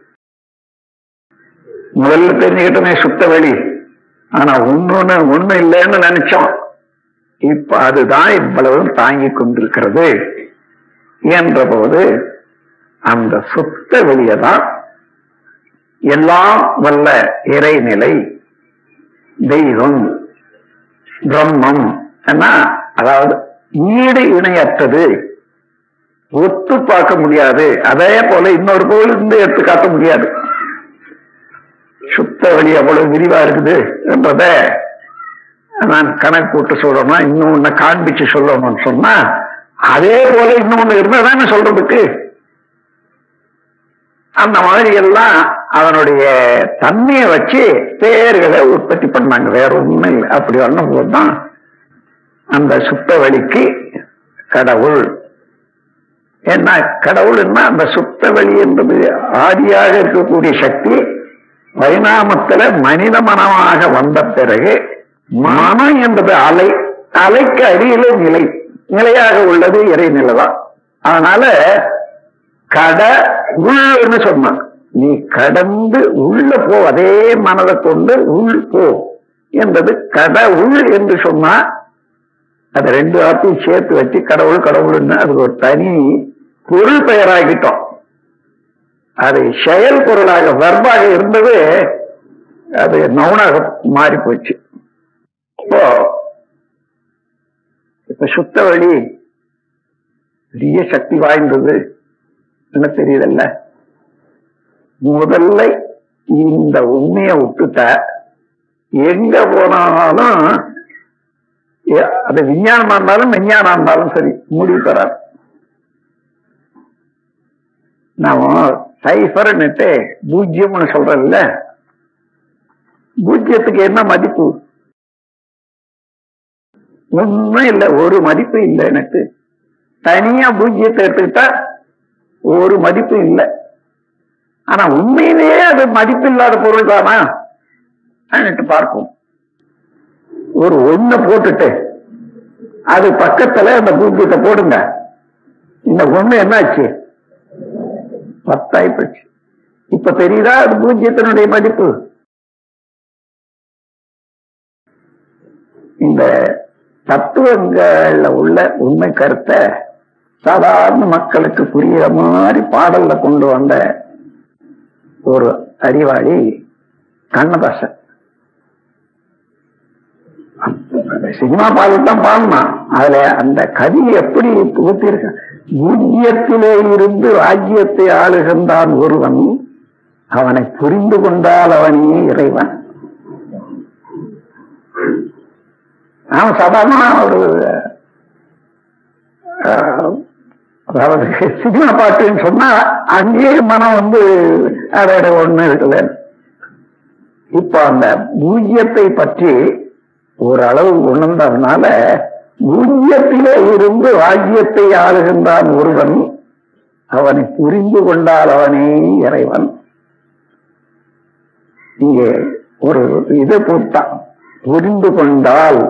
முதல்ல தெரிஞ்சுக்கிட்டோமே சுத்த வெளி ஆனா ஒன்னொன்னு ஒண்ணு இல்லைன்னு நினைச்சோம் இப்ப அதுதான் இவ்வளவு தாங்கி கொண்டிருக்கிறது என்ற போது அந்த சுத்த வெளியை தான் எல்லாம் வல்ல இறைநிலை தெய்வம் பிரம்மம் அதாவது ஈடு இணையற்றது ஒத்து பார்க்க முடியாது அதே போல இன்னொரு பொருள் இருந்து எடுத்து காட்ட முடியாது சுத்த வழி அவ்வளவு விரிவா இருக்குது என்றத நான் கணக்கு போட்டு சொல்லணும் இன்னும் ஒண்ணு காண்பிச்சு சொல்லணும்னு சொன்னா அதே போல இன்னொன்னு இருந்தா தானே சொல்றதுக்கு அந்த மாதிரி எல்லாம் அவனுடைய தன்மையை வச்சு பேர்களை உற்பத்தி பண்ணாங்க வேற ஒண்ணும் இல்லை அப்படி பண்ணும் போதுதான் அந்த சுத்த வழிக்கு கடவுள் என்ன கடவுள்னா அந்த சுத்த வழி என்பது ஆதியாக இருக்கக்கூடிய சக்தி பரிணாமத்துல மனித மனமாக வந்த பிறகு மனம் என்பது அலை அலைக்கு அடியில நிலை நிலையாக உள்ளது இறைநிலைதான் அதனால கட உள்ளன்னு சொன்னான் நீ கடந்து உள்ள போ அதே மனதை கொண்டு உள் போ என்பது கட உள் என்று சொன்னா அது ரெண்டு வார்த்தையும் சேர்த்து வச்சு கடவுள் கடவுள்னு அதுக்கு ஒரு தனி பொருள் பெயராகிட்டோம் அது செயல் பொருளாக வெர்பாக இருந்தது அது நவுனாக மாறி போச்சு இப்போ இப்ப சுத்த வழி பெரிய சக்தி வாய்ந்தது என்ன தெரியுதல்ல முதல்ல இந்த உண்மையை விட்டுட்ட எங்க போனாலும் எ- அது விஞ்ஞானமா இருந்தாலும் விஞ்ஞானம் இருந்தாலும் சரி முடிவு தராது நாம சைஃபர்ன்னுட்டு பூஜ்யம்னு சொல்றோம்ல பூஜ்யத்துக்கு என்ன மதிப்பு ஒண்ணும் இல்ல ஒரு மதிப்பு இல்லை எனக்கு தனியா பூஜ்யத்தை எடுத்துக்கிட்டா ஒரு மதிப்பு இல்லை ஆனா உண்மையிலேயே அது மதிப்பு இல்லாத பொருள் தானா அப்படின்ட்டு பார்ப்போம் ஒரு ஒண்ண போட்டுட்டு அது பக்கத்துல அந்த பூஜ்யத்தை போடுங்க இந்த ஒண்ணு என்னாச்சு பத்தாயி போச்சு இப்ப தெரியுதா அது பூஜ்யத்தினுடைய மதிப்பு இந்த தத்துவங்கள்ல உள்ள உண்மை கருத்தை சாதாரண மக்களுக்கு புரியுற மாதிரி பாடல்ல கொண்டு வந்த ஒரு அறிவாளி கண்ணதாசன் சினிமா பாடல் தான் பாடினான் அதுல அந்த கவி எப்படி புகுத்திருக்க பூஜ்யத்திலே இருந்து ராஜ்யத்தை ஆளுகின்றான் ஒருவன் அவனை புரிந்து கொண்டால் அவனே இறைவன் அவன் சாதாரண ஒரு ஆஹ், அதாவது சினிமா பாட்டுன்னு சொன்னா அங்கேயே மனம் வந்து அதோட ஒண்ணு இருக்குல்ல இப்ப அந்த பூஜ்யத்தை பற்றி ஓரளவு உணர்ந்ததுனால பூஜ்யத்திலே இருந்து ராஜ்யத்தை ஆளுகின்றான் ஒருவன் அவனை புரிந்து கொண்டால் அவனே இறைவன் இங்கே ஒரு இதை போட்டான் புரிந்து கொண்டால்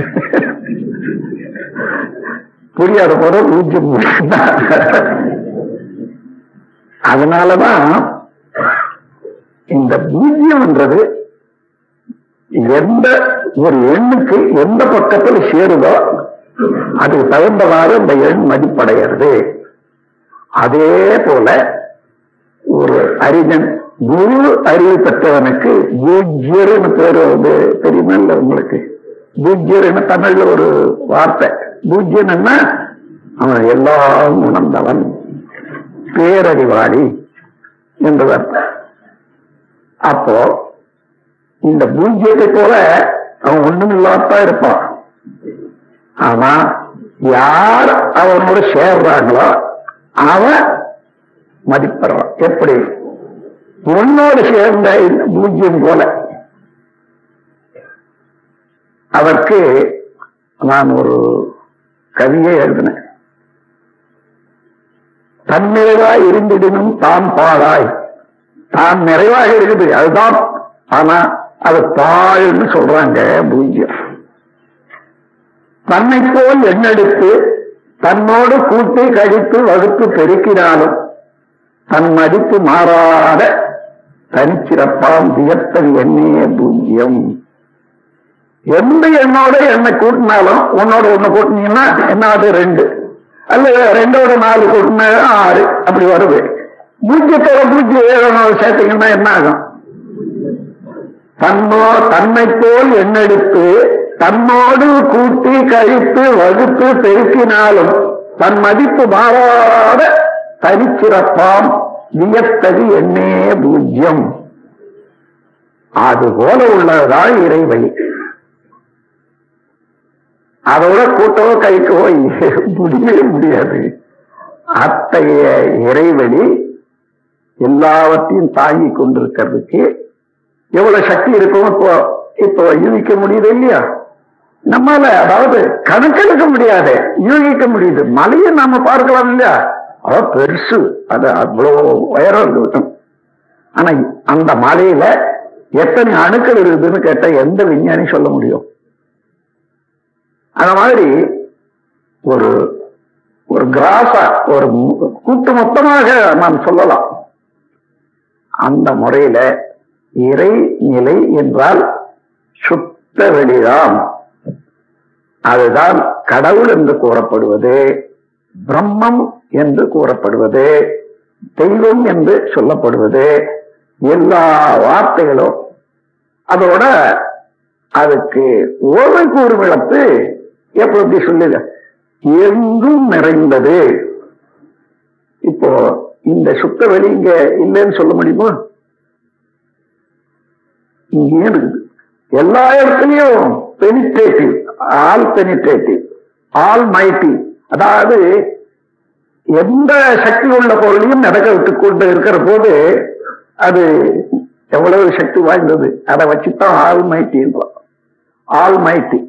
புரியாத போற பூஜ்யம் அதனாலதான் இந்த பூஜ்யம்ன்றது எந்த ஒரு எண்ணுக்கு எந்த பக்கத்துல சேருதோ அதுக்கு தகுந்தவாறு அந்த எண் மதிப்படைகிறது அதே போல ஒரு அறிஞன் குரு அறிவு பெற்றவனுக்கு பூஜ்யர்னு பேரு வந்து தெரியுமா இல்ல உங்களுக்கு பூஜ்யர்னு தமிழ்ல ஒரு வார்த்தை பூஜ்யன்னா அவன் எல்லாம் உணர்ந்தவன் பேரறிவாளி என்று அர்த்தம் அப்போ இந்த பூஜ்யத்தை போல அவன் ஒண்ணும் இல்லாதான் இருப்பான் ஆனா யார் அவனோட சேர்றாங்களோ அவன் மதிப்படுறான் எப்படி உன்னோடு சேர்ந்த இந்த பூஜ்யம் போல அதற்கு நான் ஒரு கவியை எழுதினேன் தன்னிறைவாய் இருந்திடனும் தான் பாழாய் தான் நிறைவாக இருக்குது அதுதான் ஆனா அது பாழ்னு சொல்றாங்க பூஜ்யம் தன்னை போல் எண்ணெடுத்து தன்னோடு கூட்டி கழித்து வகுத்து பெருக்கினாலும் தன் மதிப்பு மாறாத தனிச்சிறப்பாம் வியத்தல் எண்ணே பூஜ்யம் எந்த எண்ணோட எண்ணை கூட்டினாலும் உன்னோட ஒண்ணு கூட்டினீங்கன்னா என்ன அது ரெண்டு அல்லது ரெண்டோட நாலு கூட்டினா ஆறு அப்படி வருது பூஜ்யத்தோட பூஜ்யம் சேர்த்தீங்கன்னா என்ன ஆகும் தன்னோ தன்னை போல் எண்ணெடுத்து தன்னோடு கூட்டி கழித்து வகுத்து பெருக்கினாலும் தன் மதிப்பு மாறாத தனிச்சிறப்பாம் வியத்தது என்னே பூஜ்யம் அது போல உள்ளதுதான் இறைவழி அதோட கூட்டவோ கழிக்கவோ முடியவே முடியாது அத்தகைய இறைவழி எல்லாவற்றையும் தாங்கி கொண்டிருக்கிறதுக்கு எவ்வளவு சக்தி இருக்கும் இப்போ இப்போ யூகிக்க முடியுது இல்லையா நம்மால அதாவது கணக்கெடுக்க முடியாது யூகிக்க முடியுது மலையை நாம பார்க்கலாம் இல்லையா அவ பெருசு அது அவ்வளவு உயரம் இருக்கட்டும் ஆனா அந்த மலையில எத்தனை அணுக்கள் இருக்குதுன்னு கேட்டா எந்த விஞ்ஞானி சொல்ல முடியும் அந்த மாதிரி ஒரு ஒரு கிராஸா ஒரு கூட்டு மொத்தமாக நாம் சொல்லலாம் அந்த முறையில இறைநிலை என்றால் சுத்த வெளிதான் அதுதான் கடவுள் என்று கூறப்படுவது பிரம்மம் என்று கூறப்படுவது தெய்வம் என்று சொல்லப்படுவது எல்லா வார்த்தைகளும் அதோட அதுக்கு ஓமை கூறு விளப்பு எப்படி சொல்லுங்க எங்கும் நிறைந்தது இப்போ இந்த சுத்த வெளி இங்க இல்லைன்னு சொல்ல முடியுமா இங்கே இருக்குது எல்லா இடத்துலயும் penetrative all penetrative almighty அதாவது எந்த சக்தி உள்ள பொருளையும் நடக்க விட்டுக் கொண்டு இருக்கிற போது அது எவ்வளவு சக்தி வாய்ந்தது அதை வச்சுதான் ஆல் மைட்டி ஆல் மைட்டி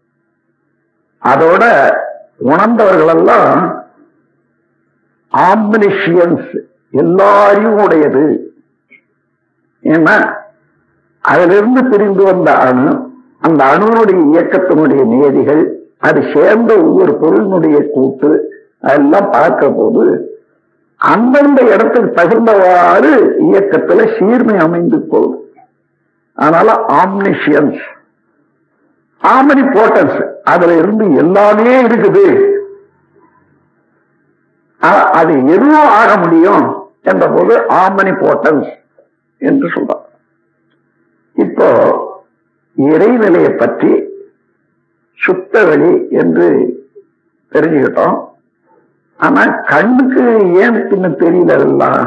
அதோட உணர்ந்தவர்கள் எல்லாம் ஆம்பினிஷியன்ஸ் எல்லாரையும் உடையது ஏன்னா அதிலிருந்து பிரிந்து வந்த அணு அந்த அணுனுடைய இயக்கத்தினுடைய நியதிகள் அது சேர்ந்த ஒவ்வொரு பொருளினுடைய கூட்டு அதெல்லாம் பார்க்கிற போது அந்தந்த இடத்துக்கு தகுந்தவாறு இயக்கத்துல சீர்மை அமைந்து போகுது அதனால ஆம்னிஷியன்ஸ் ஆமனி போட்டன்ஸ் அதுல இருந்து எல்லாமே இருக்குது அது எதுவும் ஆக முடியும் என்ற போது ஆமனி போட்டன்ஸ் என்று சொல்றார் இப்போ இறைநிலையை பற்றி சுத்த வெளி என்று தெரிஞ்சுக்கிட்டோம் ஆனா கண்ணுக்கு ஏன் பின்ன தெரியல அதெல்லாம்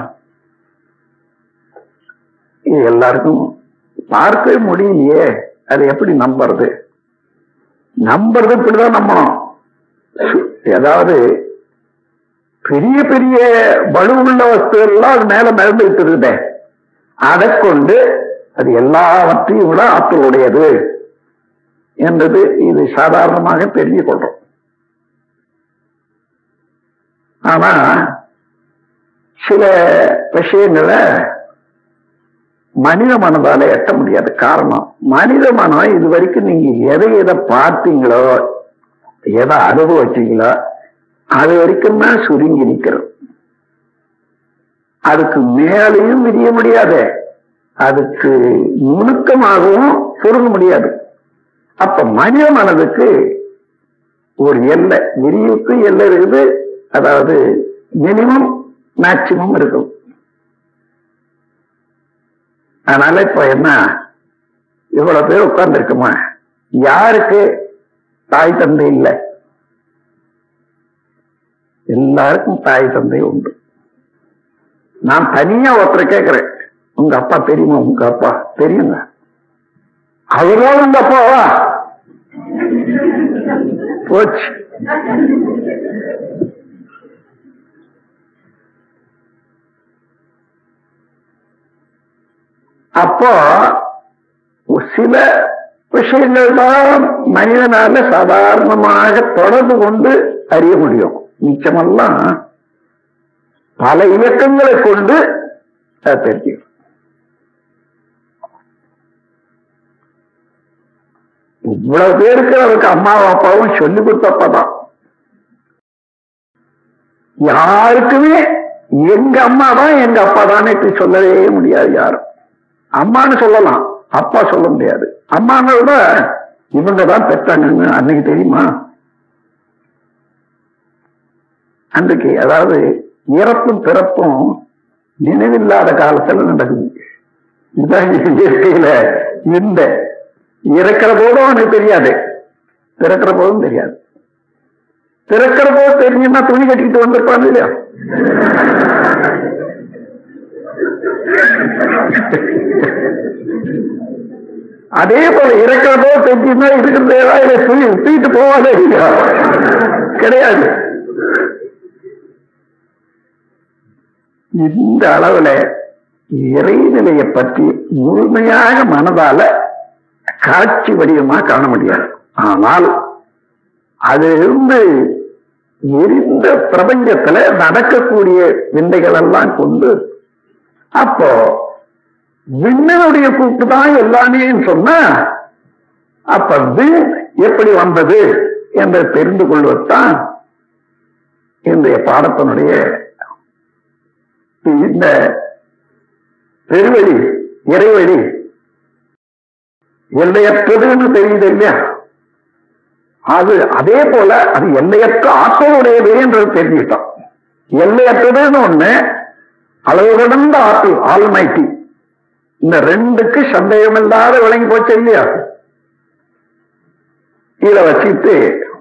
இது எல்லாருக்கும் பார்க்கவே முடியலையே அது எப்படி நம்புறது நம்புறது இப்படிதான் நம்பணும் ஏதாவது பெரிய பெரிய பலுவுள்ள வஸ்துகள் எல்லாம் அது மேல மிதந்துகிட்டு இருக்குதே அதை கொண்டு அது எல்லாவற்றையும் விட ஆற்றலுடையது என்றது இது சாதாரணமாக தெரிஞ்சு கொள்றோம் ஆனா சில விஷயங்களை மனித மனதால எட்ட முடியாது காரணம் மனித மனம் இது வரைக்கும் நீங்க எதை எதை பார்த்தீங்களோ எதை அனுபவிச்சீங்களோ அது வரைக்கும் தான் சுருங்கி நிக்கிறோம் அதுக்கு மேலையும் விரிய முடியாது அதுக்கு நுணுக்கமாகவும் சுருங்க முடியாது அப்ப மனித மனதுக்கு ஒரு எல்லை விரிவுக்கு எல்லை இருக்குது அதாவது மினிமம் மேக்சிமம் இருக்கும் அதனால இப்ப என்ன இவ்வளவு பேர் உட்கார்ந்து இருக்குமா யாருக்கு தாய் தந்தை இல்லை எல்லாருக்கும் தாய் தந்தை உண்டு நான் தனியா ஒருத்தரை கேட்கிறேன் உங்க அப்பா தெரியுமா உங்க அப்பா தெரியுங்க அவரோட உங்க அப்பாவா போச்சு அப்போ சில விஷயங்கள் தான் மனிதனால சாதாரணமாக தொடர்பு கொண்டு அறிய முடியும் மிச்சமெல்லாம் பல இலக்கங்களை கொண்டு அதை தெரிஞ்சுக்கணும் இவ்வளவு பேருக்கு அவருக்கு அம்மாவும் அப்பாவும் சொல்லி கொடுத்தப்பதான் யாருக்குமே எங்க அம்மா தான் எங்க அப்பா தானே சொல்லவே முடியாது யாரும் அம்மான்னு சொல்லலாம் அப்பா சொல்ல முடியாது அம்மான்னு விட இவங்க தான் பெற்றாங்கன்னு அன்னைக்கு தெரியுமா அன்றைக்கு அதாவது இறப்பும் பிறப்பும் நினைவில்லாத காலத்துல நடக்குது இதுதான் இயற்கையில இந்த இறக்கிற போதும் எனக்கு தெரியாது பிறக்கிற போதும் தெரியாது பிறக்கிற போது தெரிஞ்சுன்னா துணி கட்டிக்கிட்டு வந்திருப்பாங்க இல்லையா அதே போல இறக்கிற போது தெரிஞ்சுன்னா இருக்கிறது ஏதாவது துணி தூக்கிட்டு போவாதே இல்லையா கிடையாது இந்த அளவுல இறைநிலையை பற்றி முழுமையாக மனதால காட்சி வடிவமா காண முடியாது ஆனால் அதிலிருந்து எரிந்த பிரபஞ்சத்துல நடக்கக்கூடிய விந்தைகள் எல்லாம் கொண்டு அப்போ விண்ணனுடைய கூட்டு தான் எல்லாமே சொன்னா அப்ப விண் எப்படி வந்தது என்று தெரிந்து கொள்வதுதான் இன்றைய பாடத்தினுடைய இந்த பெருவழி இறைவழி எல்லையற்றதுன்னு தெரியுது இல்லையா அது அதே போல அது எல்லையற்ற ஆற்றலுடையது என்றது தெரிஞ்சுக்கிட்டோம் எல்லையற்றதுன்னு ஒண்ணு அளவு கடந்த ஆற்றல் ஆல்மைட்டி இந்த ரெண்டுக்கு சந்தேகம் இல்லாத விளங்கி போச்சு இல்லையா இத வச்சுட்டு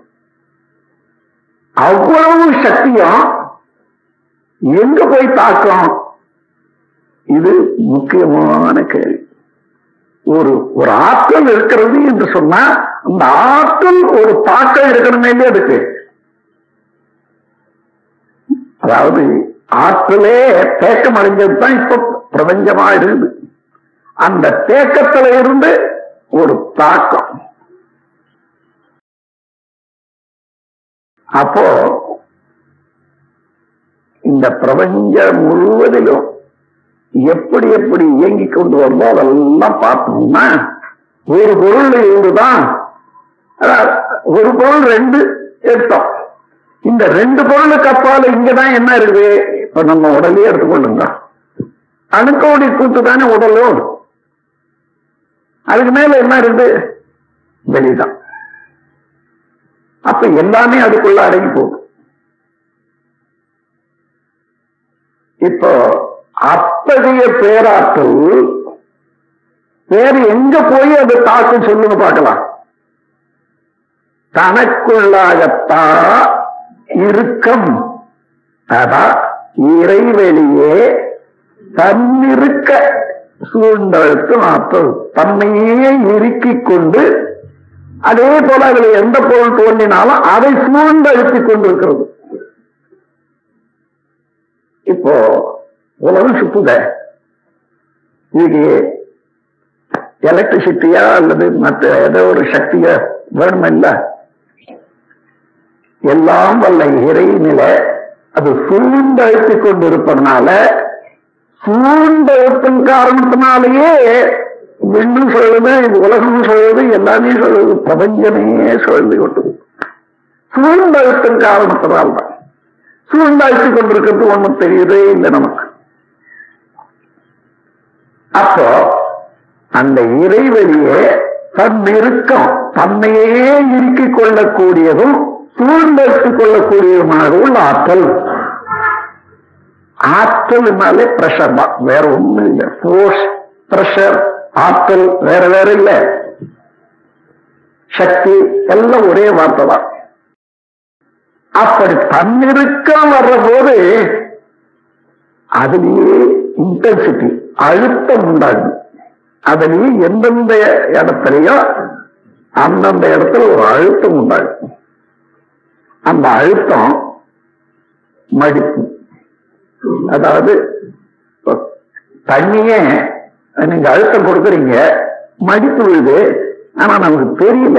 அவ்வளவு சக்தியும் எங்க போய் தாக்கம் இது முக்கியமான கேள்வி ஒரு ஒரு ஆற்றல் இருக்கிறது என்று சொன்னா அந்த ஆற்றல் ஒரு தாக்கம் இருக்கணுமே இல்லையா அதுக்கு அதாவது ஆற்றலே தேக்கம் அடைஞ்சது தான் இப்ப பிரபஞ்சமா இருக்குது அந்த தேக்கத்துல இருந்து ஒரு தாக்கம் அப்போ இந்த பிரபஞ்சம் முழுவதிலும் எப்படி எப்படி இயங்கி கொண்டு வந்தோ அதெல்லாம் பார்த்தோம்னா ஒரு பொருள் இருந்துதான் ஒரு பொருள் ரெண்டு எடுத்தோம் இந்த ரெண்டு பொருளுக்கு அப்பால இங்கதான் என்ன இருக்குது இப்ப நம்ம உடலே எடுத்துக்கொள்ளுங்க அணுக்கோடி கூட்டு தானே உடலோடு அதுக்கு மேல என்ன இருக்குது வெளிதான் அப்ப எல்லாமே அதுக்குள்ள அடங்கி போகும் இப்போ அத்தகைய பேராற்றல் வேறு எங்க போய் அது தாக்கம் சொல்லுங்க பார்க்கலாம் தனக்குள்ளாகத்தா இருக்கம் அதான் இறைவெளியே தன்னிருக்க சூழ்ந்தழுத்தும் ஆற்றல் தன்னையே இறுக்கிக் கொண்டு அதே போல அதுல எந்த பொருள் தோன்றினாலும் அதை சூழ்ந்தழுத்திக் கொண்டிருக்கிறது இப்போ உலகம் சுத்துத இதுக்கு எலக்ட்ரிசிட்டியா அல்லது மற்ற ஏதோ ஒரு சக்தியா வேணுமில்ல எல்லாம் வல்ல இறைநிலை அது சூழ்ந்தழுத்திக் கொண்டிருப்பதனால சூழ்ந்தழுத்தின் காரணத்தினாலேயே விண்ணும் சொல்லுது இது உலகம் சொல்லுது எல்லாமே சொல்லுது பிரபஞ்சமே சொல்லி கொண்டது சூழ்ந்தழுத்தின் காரணத்தினால்தான் சூழ்ந்தாழ்த்தி கொண்டிருக்கிறது ஒண்ணும் தெரியுதே இல்லை நமக்கு அப்போ அந்த இறைவெளியே தன் இறுக்கம் தன்னையே இறுக்கிக் கொள்ளக்கூடியதும் சூழ்ந்தழுத்திக் கொள்ளக்கூடியதுமாக உள்ள ஆற்றல் ஆற்றல்னாலே பிரஷர் தான் வேற ஒண்ணும் இல்லை போர்ஸ் பிரஷர் ஆற்றல் வேற வேற இல்ல சக்தி எல்லாம் ஒரே வார்த்தை தான் அப்படி தன்னிருக்கம் வர்ற போது அதுலயே இன்டென்சிட்டி அழுத்தம் உண்டாகும் அதுலயே எந்தெந்த இடத்துலயோ அந்தந்த இடத்துல ஒரு அழுத்தம் உண்டாகும் அந்த அழுத்தம் மடிப்பு அதாவது இப்ப தண்ணியே நீங்க அழுத்தம் கொடுக்குறீங்க மடிப்பு விழுது ஆனா நமக்கு தெரியல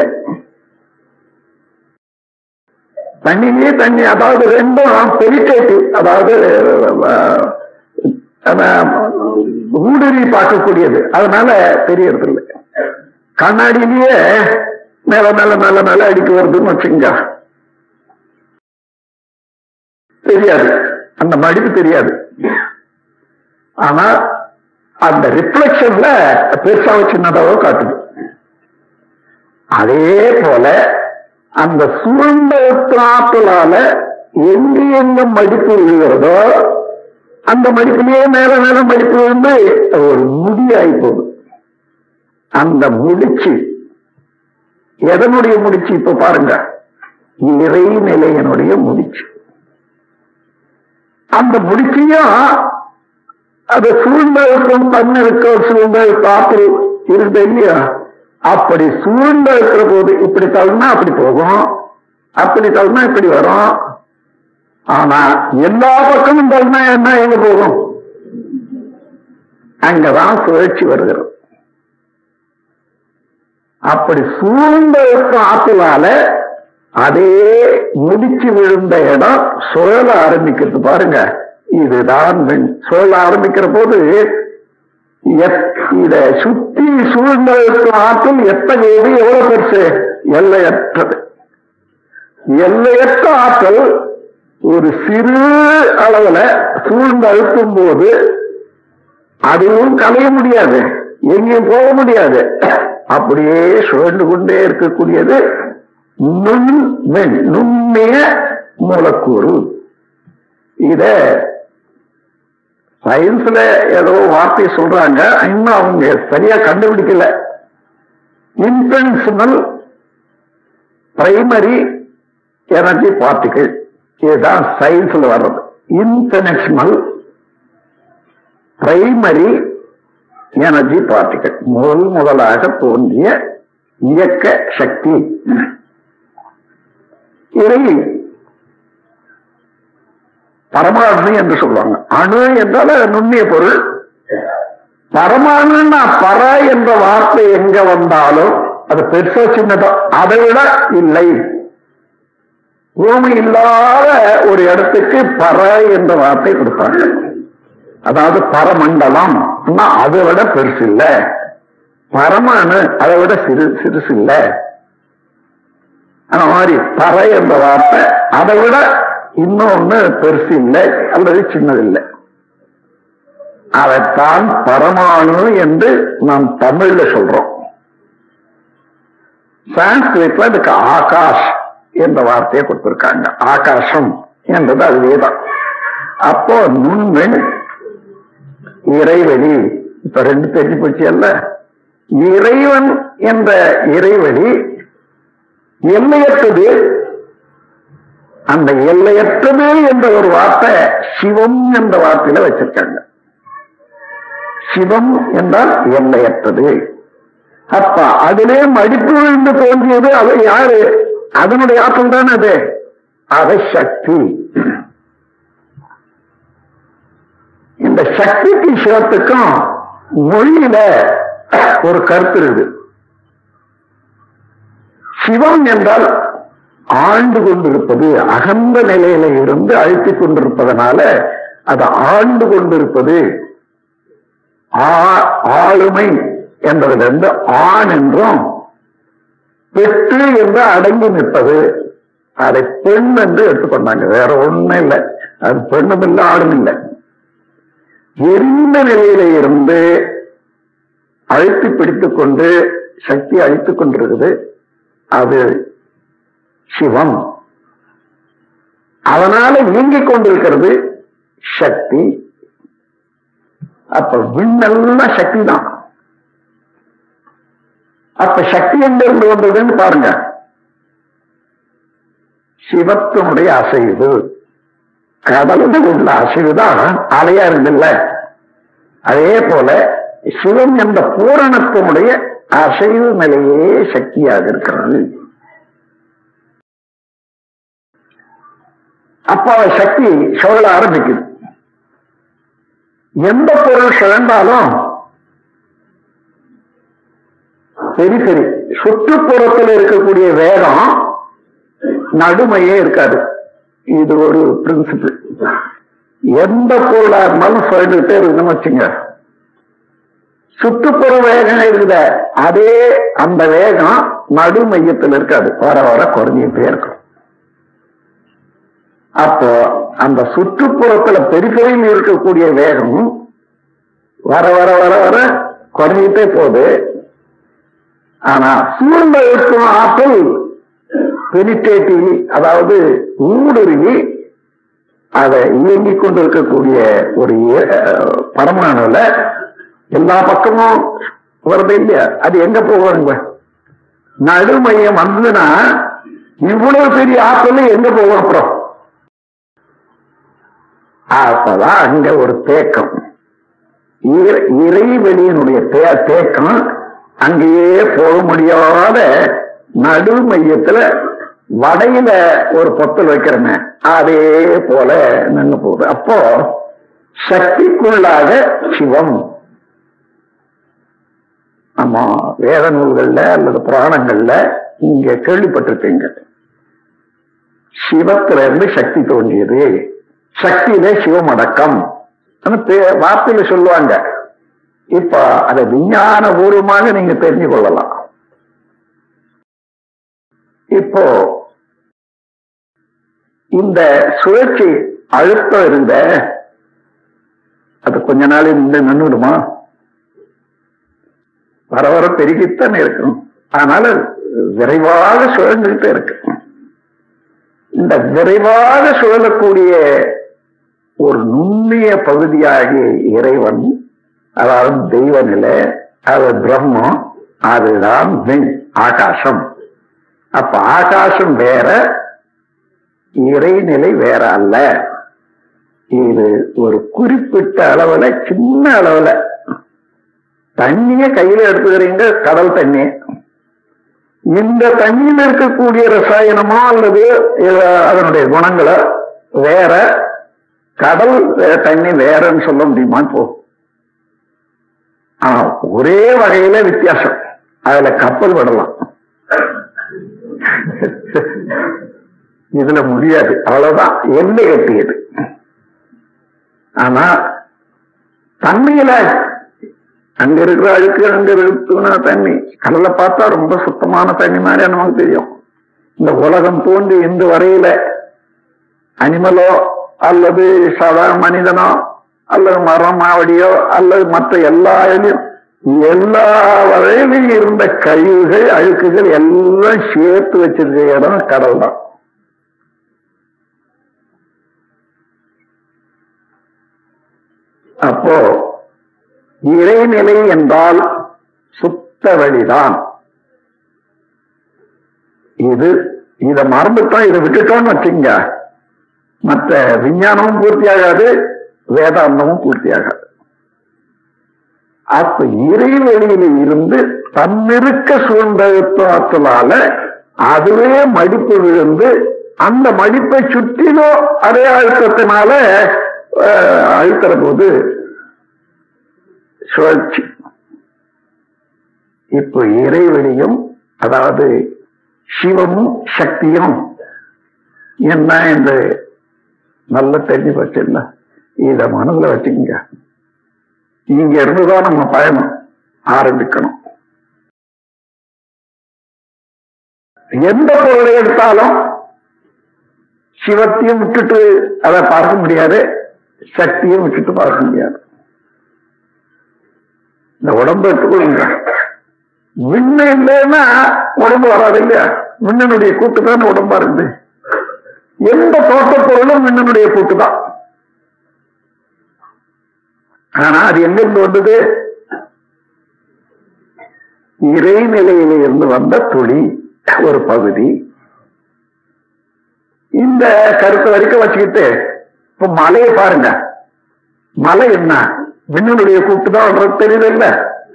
தண்ணியிலே தண்ணி அதாவது ரெண்டும் பெரிட்டேட்டிவ் அதாவது அஹ், அஹ், ஊடுருவி பார்க்கக்கூடியது அதனால தெரியறது இல்லை கண்ணாடியிலேயே மேல மேல மேல மேல அடிக்க வருதுன்னு வச்சுங்க தெரியாது அந்த மடிப்பு தெரியாது ஆனா அந்த ரிஃப்ளெக்ஷன்ல பெருசாவோ சின்னதாவோ காட்டுது அதே போல அந்த சுருண்ட ஆற்றலால எங்க எங்க மடிப்பு விழுகிறதோ அந்த மடிப்பிலேயே மேல மேல மடிப்பு விழுந்து அது ஒரு முடியாகி போகுது அந்த முடிச்சு எதனுடைய முடிச்சு இப்ப பாருங்க இறைநிலையனுடைய முடிச்சு அந்த முடிச்சையும் அது சூழ்ந்த இருக்கும் தண்ணி இருக்க சூழ்ந்த காற்று இருந்த இல்லையா அப்படி சூழ்ந்த இருக்கிற போது இப்படி தள்ளினா அப்படி போகும் அப்படி தள்ளினா இப்படி வரும் ஆனா எல்லா பக்கமும் தள்ளினா என்ன எங்க போகும் அங்கதான் சுழற்சி வருகிறது அப்படி சூழ்ந்த இருக்கும் ஆற்றலால அதே முடிச்சு விழுந்த இடம் சுழல ஆரம்பிக்கிறது பாருங்க இதுதான் வெண் சுழல ஆரம்பிக்கிற போது எத்- இத சுத்தி சூழ்ந்த இருக்கும் ஆற்றல் எத்தகையது எவ்வளவு பெருசு எல்லையற்றது எல்லையற்ற ஆற்றல் ஒரு சிறு அளவுல சூழ்ந்து அழுத்தும் போது அதுவும் கலைய முடியாது எங்கேயும் போக முடியாது அப்படியே சுழண்டு கொண்டே இருக்கக்கூடியது நுண்மென் நுண்ணிய மூலக்கூறு இத சயின்ஸ்ல ஏதோ வார்த்தை சொல்றாங்க இன்னும் அவங்க சரியா கண்டுபிடிக்கல இன்டென்சிமல் பிரைமரி எனர்ஜி பார்ட்டிகள் இதுதான் சயின்ஸ்ல வர்றது இன்டென்சிமல் பிரைமரி எனர்ஜி பார்ட்டிகள் முதல் முதலாக தோன்றிய இயக்க சக்தி இதை பரமாணு என்று சொல்லுவாங்க அணு என்றால் அது நுண்ணிய பொருள் பரமாணுன்னா பர என்ற வார்த்தை எங்க வந்தாலும் அது பெருசோ சின்னதோ அதை விட இல்லை பூமி இல்லாத ஒரு இடத்துக்கு பர என்ற வார்த்தை கொடுப்பாங்க அதாவது பரமண்டலம் ஆனா அதை விட பெருசு இல்ல பரமானு அதை விட சிறு சிறுசு இல்ல அந்த மாதிரி பற என்ற வார்த்தை அதை விட இன்னொன்னு பெருசு இல்லை அல்லது சின்னதில்லை அதைத்தான் பரமாணு என்று நாம் தமிழ்ல சொல்றோம் சான்ஸ்கிரிட்ல அதுக்கு ஆகாஷ் என்ற வார்த்தையை கொடுத்திருக்காங்க ஆகாசம் என்றது அதுவேதான் அப்போ நுண்மென் இறைவெளி இப்ப ரெண்டு தெரிஞ்சு போச்சு அல்ல இறைவன் என்ற இறைவெளி எல்லையற்றது அந்த எல்லையற்றது என்ற ஒரு வார்த்தை சிவம் என்ற வார்த்தையில வச்சிருக்காங்க சிவம் என்றால் எல்லையற்றது அப்ப அதிலே மடிப்பு விழுந்து தோன்றியது அது யாரு அதனுடைய ஆற்றல் தான் அது அதை சக்தி இந்த சக்திக்கு சிவத்துக்கும் மொழியில ஒரு கருத்து இருக்குது சிவம் என்றால் ஆண்டு கொண்டிருப்பது அகந்த நிலையில இருந்து அழுத்திக் கொண்டிருப்பதனால அது ஆண்டு கொண்டிருப்பது ஆ- ஆளுமை என்பதிலிருந்து ஆண் என்றும் பெற்று என்று அடங்கி நிற்பது அதை பெண் என்று எடுத்துக்கொண்டாங்க வேற ஒண்ணும் இல்லை அது பெண்ணும் இல்லை ஆணும் இல்லை எரிந்த நிலையில இருந்து அழுத்தி பிடித்துக் கொண்டு சக்தி அழித்துக் கொண்டிருக்குது அது சிவம் அதனால நீங்கிக் கொண்டிருக்கிறது சக்தி அப்ப விண்ணெல்லாம் சக்தி தான் அப்ப சக்தி எங்க இருந்து வந்ததுன்னு பாருங்க சிவத்தினுடைய அசைவு கடலில் உள்ள அசைவுதான் அலையா இருந்தில்ல அதே போல சிவம் என்ற பூரணத்தினுடைய அசைவு நிலையே சக்தியாக இருக்கிறது அப்ப சக்தி சுழல ஆரம்பிக்குது எந்த பொருள் சுழந்தாலும் சரி சரி சுற்றுப்புறத்தில் இருக்கக்கூடிய வேகம் நடுமையே இருக்காது இது ஒரு பிரின்சிபிள் எந்த பொருளா இருந்தாலும் சுழந்துகிட்டே இருக்குன்னு வச்சுங்க சுற்றுப்புற வேகம் இருக்குத அதே அந்த வேகம் நடு மையத்தில் இருக்காது வர வர குறைஞ்சிட்டே இருக்கும் அப்போ அந்த சுற்றுப்புறத்துல பெருகரையில் இருக்கக்கூடிய வேகம் வர வர வர வர குறைஞ்சிட்டே போகுது ஆனா சூழ்ந்த இருக்கும் ஆற்றல் பெனிட்ரேட்டிவ் அதாவது ஊடுருவி அதை இயங்கிக் கொண்டிருக்கக்கூடிய ஒரு அஹ், பரமாணுல எல்லா பக்கமும் வருது இல்லையா அது எங்க போவாங்க நடுமையம் வந்துன்னா இவ்வளவு பெரிய ஆற்றல் எங்க போகும் அப்புறம் அப்பதான் அங்க ஒரு தேக்கம் இறை- இறைவெளியினுடைய தே- தேக்கம் அங்கேயே போக முடியாத நடு மையத்துல வடையில ஒரு பொத்தல் வைக்கிறேங்க அதே போல நின்று போகுது அப்போ சக்திக்குள்ளாக சிவம் நம்ம வேத நூல்கள்ல அல்லது புராணங்கள்ல இங்க கேள்விப்பட்டிருக்கீங்க சிவத்துல இருந்து சக்தி தோன்றியது சக்தியிலே சிவம் அடக்கம் ஆனா பே- வார்த்தையில சொல்லுவாங்க இப்ப அதை விஞ்ஞான பூர்வமாக நீங்க தெரிஞ்சு கொள்ளலாம் இப்போ இந்த சுழற்சி அழுத்தம் இருந்த அது கொஞ்ச நாள் இந்த நின்றுடுமா வர வர பெருகித்தான் இருக்கும் அதனால விரைவாக சுழந்துகிட்டே இருக்கு இந்த விரைவாக சுழலக்கூடிய ஒரு நுண்ணிய பகுதியாகிய இறைவன் அதாவது தெய்வ நிலை அது பிரம்மம் அதுதான் விண் ஆகாசம் அப்ப ஆகாசம் வேற இறைநிலை வேற அல்ல இது ஒரு குறிப்பிட்ட அளவுல சின்ன அளவுல தண்ணிய கையில எடுத்துக்கிறீங்க கடல் தண்ணி இந்த தண்ணியில் இருக்கக்கூடிய ரசாயனமோ அல்லது அஹ், அதனுடைய குணங்களோ வேற கடல் வே- தண்ணி வேறன்னு சொல்ல முடியுமா போ ஆ, ஒரே வகையில வித்தியாசம் அதுல கப்பல் விடலாம் இதுல முடியாது அவ்வளவுதான் எல்லை கட்டியது ஆனா தண்ணியில அங்க இருக்கிற அழுக்கு அங்க இருக்குன்னா தண்ணி கடல்ல பார்த்தா ரொம்ப சுத்தமான தண்ணி மாதிரி நமக்கு தெரியும் இந்த உலகம் தோன்றி இந்த வரையில அனிமலோ அல்லது சாதாரண மனிதனோ அல்லது மரம் மாவடியோ அல்லது மற்ற எல்லா இதுலயும் எல்லா வரையிலும் இருந்த கழிவுகள் அழுக்குகள் எல்லாம் சேர்த்து வச்சிருக்க இடம் கடல் தான் அப்போ இறைநிலை என்றால் சுத்த வழிதான் இது இத மறந்துட்டோம் இதை விட்டுட்டோம்னு வச்சுங்க மற்ற விஞ்ஞானமும் பூர்த்தியாகாது வேதாந்தமும் பூர்த்தியாகாது அப்ப இறைவெளியில இருந்து தன்னிருக்க சூழ்ந்தலால அதுவே மடிப்பு விழுந்து அந்த மடிப்பை சுற்றிலோ அதே அழுத்தத்தினால அஹ், அழுத்துற போது சுழற்சி இப்போ இறைவெளியும் அதாவது சிவமும் சக்தியும் என்ன என்று நல்ல தெரிஞ்சு வச்சிருந்த இத மனதுல வச்சுக்கங்க இங்க இருந்துதான் நம்ம பயணம் ஆரம்பிக்கணும் எந்த பொருளை எடுத்தாலும் சிவத்தையும் விட்டுட்டு அதை பார்க்க முடியாது சக்தியும் விட்டுட்டு பார்க்க முடியாது இந்த உடம்பு எடுத்துக்கொள்ளுங்க விண்ணு இல்லைன்னா உடம்பு வராது இல்லையா விண்ணனுடைய கூட்டு தான் உடம்பா இருந்து எந்த தோட்ட பொருளும் விண்ணனுடைய கூட்டு தான் ஆனா அது எங்க இருந்து வந்தது இறைநிலையில இருந்து வந்த துளி ஒரு பகுதி இந்த கருத்து வரைக்கும் வச்சுக்கிட்டு இப்ப மலையை பாருங்க மலை என்ன விண்ணுடைய கூட்டு தான் வர்றது தெரியுது இல்ல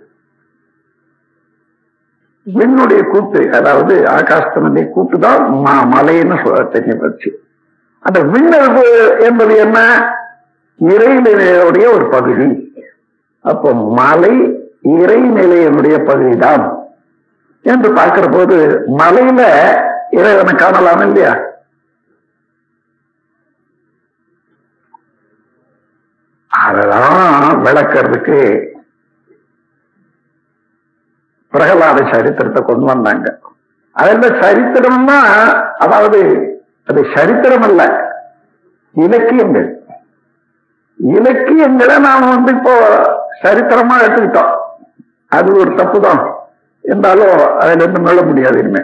விண்ணுடைய கூட்டு அதாவது ஆகாசத்தினுடைய கூட்டு தான் ம- மலைன்னு சொல்ல தெரிய வச்சு அந்த விண்ணறிவு என்பது என்ன இறைநிலையுடைய ஒரு பகுதி அப்போ மலை இறைநிலையினுடைய பகுதிதான் என்று பார்க்கிற போது மலையில இறைவனை காணலாம் இல்லையா அதெல்லாம் விளக்கறதுக்கு பிரகலாத சரித்திரத்தை கொண்டு வந்தாங்க அதில் சரித்திரம்னா அதாவது அது சரித்திரம் அல்ல இலக்கியங்கள் இலக்கியங்களை நாம வந்து இப்போ சரித்திரமா எடுத்துக்கிட்டோம் அது ஒரு தப்பு தான் என்றாலும் அதுல இருந்து மீள முடியாது இனிமே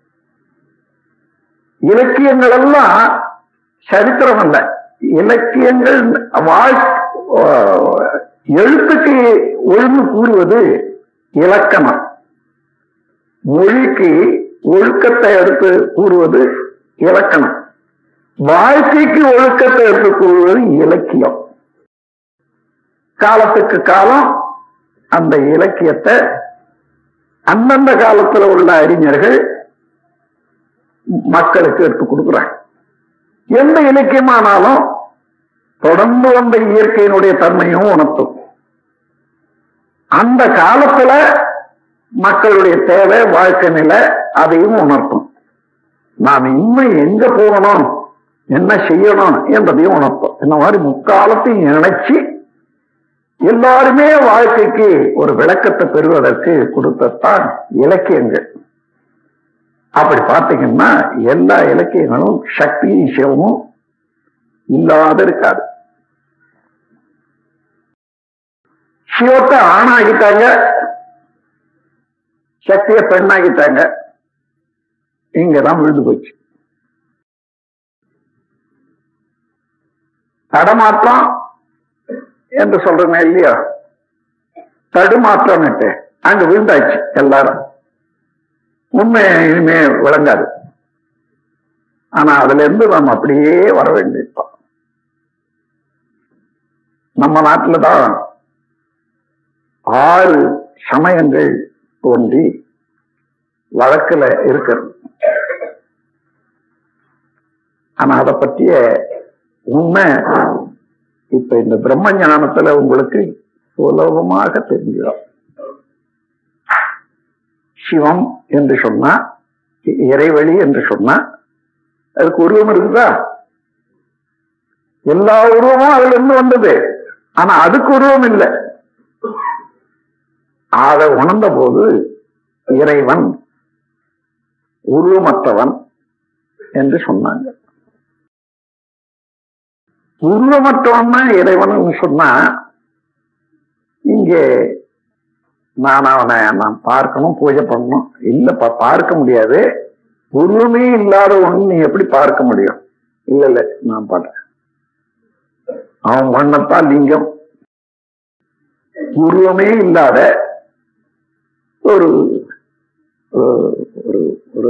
இலக்கியங்கள் எல்லாம் சரித்திரம் அல்ல இலக்கியங்கள் வாழ் எழுத்துக்கு ஒழுங்கு கூறுவது இலக்கணம் மொழிக்கு ஒழுக்கத்தை எடுத்து கூறுவது இலக்கணம் வாழ்க்கைக்கு ஒழுக்கத்தை எடுத்து கூறுவது இலக்கியம் காலத்துக்கு காலம் அந்த இலக்கியத்தை அந்தந்த காலத்துல உள்ள அறிஞர்கள் மக்களுக்கு எடுத்து கொடுக்குறாங்க எந்த இலக்கியமானாலும் தொடர்ந்து வந்த இயற்கையினுடைய தன்மையும் உணர்த்தும் அந்த காலத்துல மக்களுடைய தேவை வாழ்க்கை நிலை அதையும் உணர்த்தும் நாம் இன்னும் எங்க போகணும் என்ன செய்யணும் என்பதையும் உணர்த்தும் இந்த மாதிரி முக்காலத்தையும் இணைச்சு எல்லாருமே வாழ்க்கைக்கு ஒரு விளக்கத்தை பெறுவதற்கு கொடுத்தத்தான் இலக்கியங்கள் அப்படி பார்த்தீங்கன்னா எல்லா இலக்கியங்களும் சக்தி சிவமும் இல்லாத இருக்காது சிவத்தை ஆணாகிட்டாங்க சக்தியை பெண்ணாகிட்டாங்க இங்கதான் விழுந்து போச்சு தடமாற்றம் என்று சொல்றேன் இல்லையா தடுமாற்றம் அங்க விழுந்தாச்சு எல்லாரும் உண்மை இனிமே விளங்காது ஆனா அதுல இருந்து நாம் அப்படியே வர வேண்டியிருக்கோம் நம்ம நாட்டுல தான் ஆறு சமயங்கள் தோன்றி வழக்குல இருக்கிறது ஆனா அதை பற்றிய உண்மை இப்ப இந்த பிரம்ம ஞானத்துல உங்களுக்கு சுலபமாக தெரிஞ்சிடும் சிவம் என்று சொன்னா இறைவழி என்று சொன்னா அதுக்கு உருவம் இருக்குதா எல்லா உருவமும் அதுல இருந்து வந்தது ஆனா அதுக்கு உருவம் இல்லை அதை உணர்ந்த போது இறைவன் உருவமற்றவன் என்று சொன்னாங்க உருவமற்றவன் இறைவன் சொன்னா இங்கே நான் அவனை நான் பார்க்கணும் பூஜை பண்ணணும் இல்லப்பா பார்க்க முடியாது உருவமே இல்லாத ஒண்ணு நீ எப்படி பார்க்க முடியும் இல்ல இல்ல நான் பாடுறேன் அவன் மண்ணத்தான் லிங்கம் உருவமே இல்லாத ஒரு ஒரு ஒரு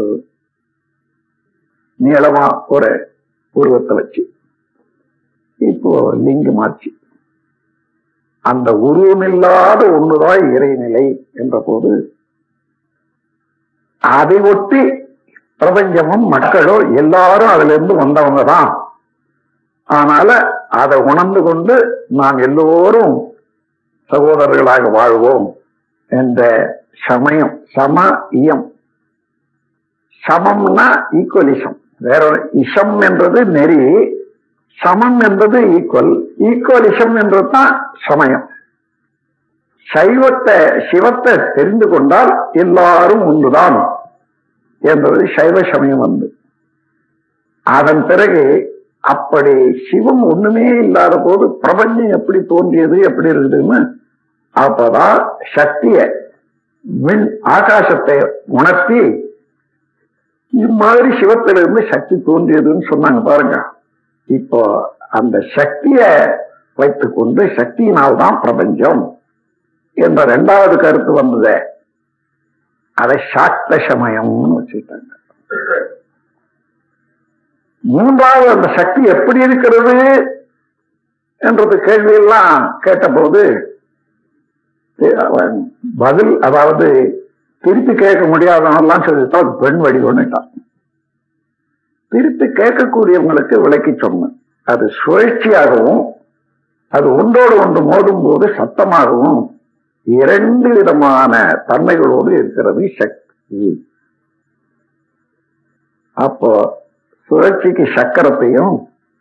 நீளமா ஒரு உருவத்தை வச்சு இப்போ லிங்கமாச்சு அந்த உருவமில்லாத ஒண்ணுதான் இறைநிலை என்ற போது அதை ஒட்டி பிரபஞ்சமும் மக்களும் எல்லாரும் அதுல இருந்து வந்தவங்க தான் அதனால அதை உணர்ந்து கொண்டு நாம் எல்லோரும் சகோதரர்களாக வாழ்வோம் என்ற சமயம் சம இயம் சமம்னா ஈக்குவலிசம் வேற இசம் என்றது நெறி சமம் என்பது ஈக்குவல் ஈக்குவலிசம் என்றதுதான் சமயம் சைவத்தை சிவத்தை தெரிந்து கொண்டால் எல்லாரும் ஒன்றுதான் என்பது சைவ சமயம் வந்து அதன் பிறகு அப்படி சிவம் ஒண்ணுமே இல்லாத போது பிரபஞ்சம் எப்படி தோன்றியது எப்படி இருக்குதுன்னு அப்பதான் சக்திய மின் ஆகாசத்தை உணர்த்தி இம்மாதிரி சிவத்திலிருந்து சக்தி தோன்றியதுன்னு சொன்னாங்க பாருங்க இப்போ அந்த சக்திய வைத்துக்கொண்டு சக்தியினால்தான் பிரபஞ்சம் என்ற இரண்டாவது கருத்து வந்தது அதை சாக்த சமயம்னு வச்சுக்கிட்டாங்க மூன்றாவது அந்த சக்தி எப்படி இருக்கிறது என்றது கேள்வியெல்லாம் கேட்டபோது அவன் பதில் அதாவது திருப்பி கேட்க முடியாதவனெல்லாம் சொல்லிட்டான் பெண் வடிவம்னுட்டான் திருப்பி கேட்கக்கூடியவங்களுக்கு விளக்கி சொன்னேன் அது சுழற்சியாகவும் அது ஒன்றோடு ஒன்று மோதும் போது சத்தமாகவும் இரண்டு விதமான தன்மைகளோடு இருக்கிறது சக்தி அப்போ சுழற்சிக்கு சக்கரத்தையும்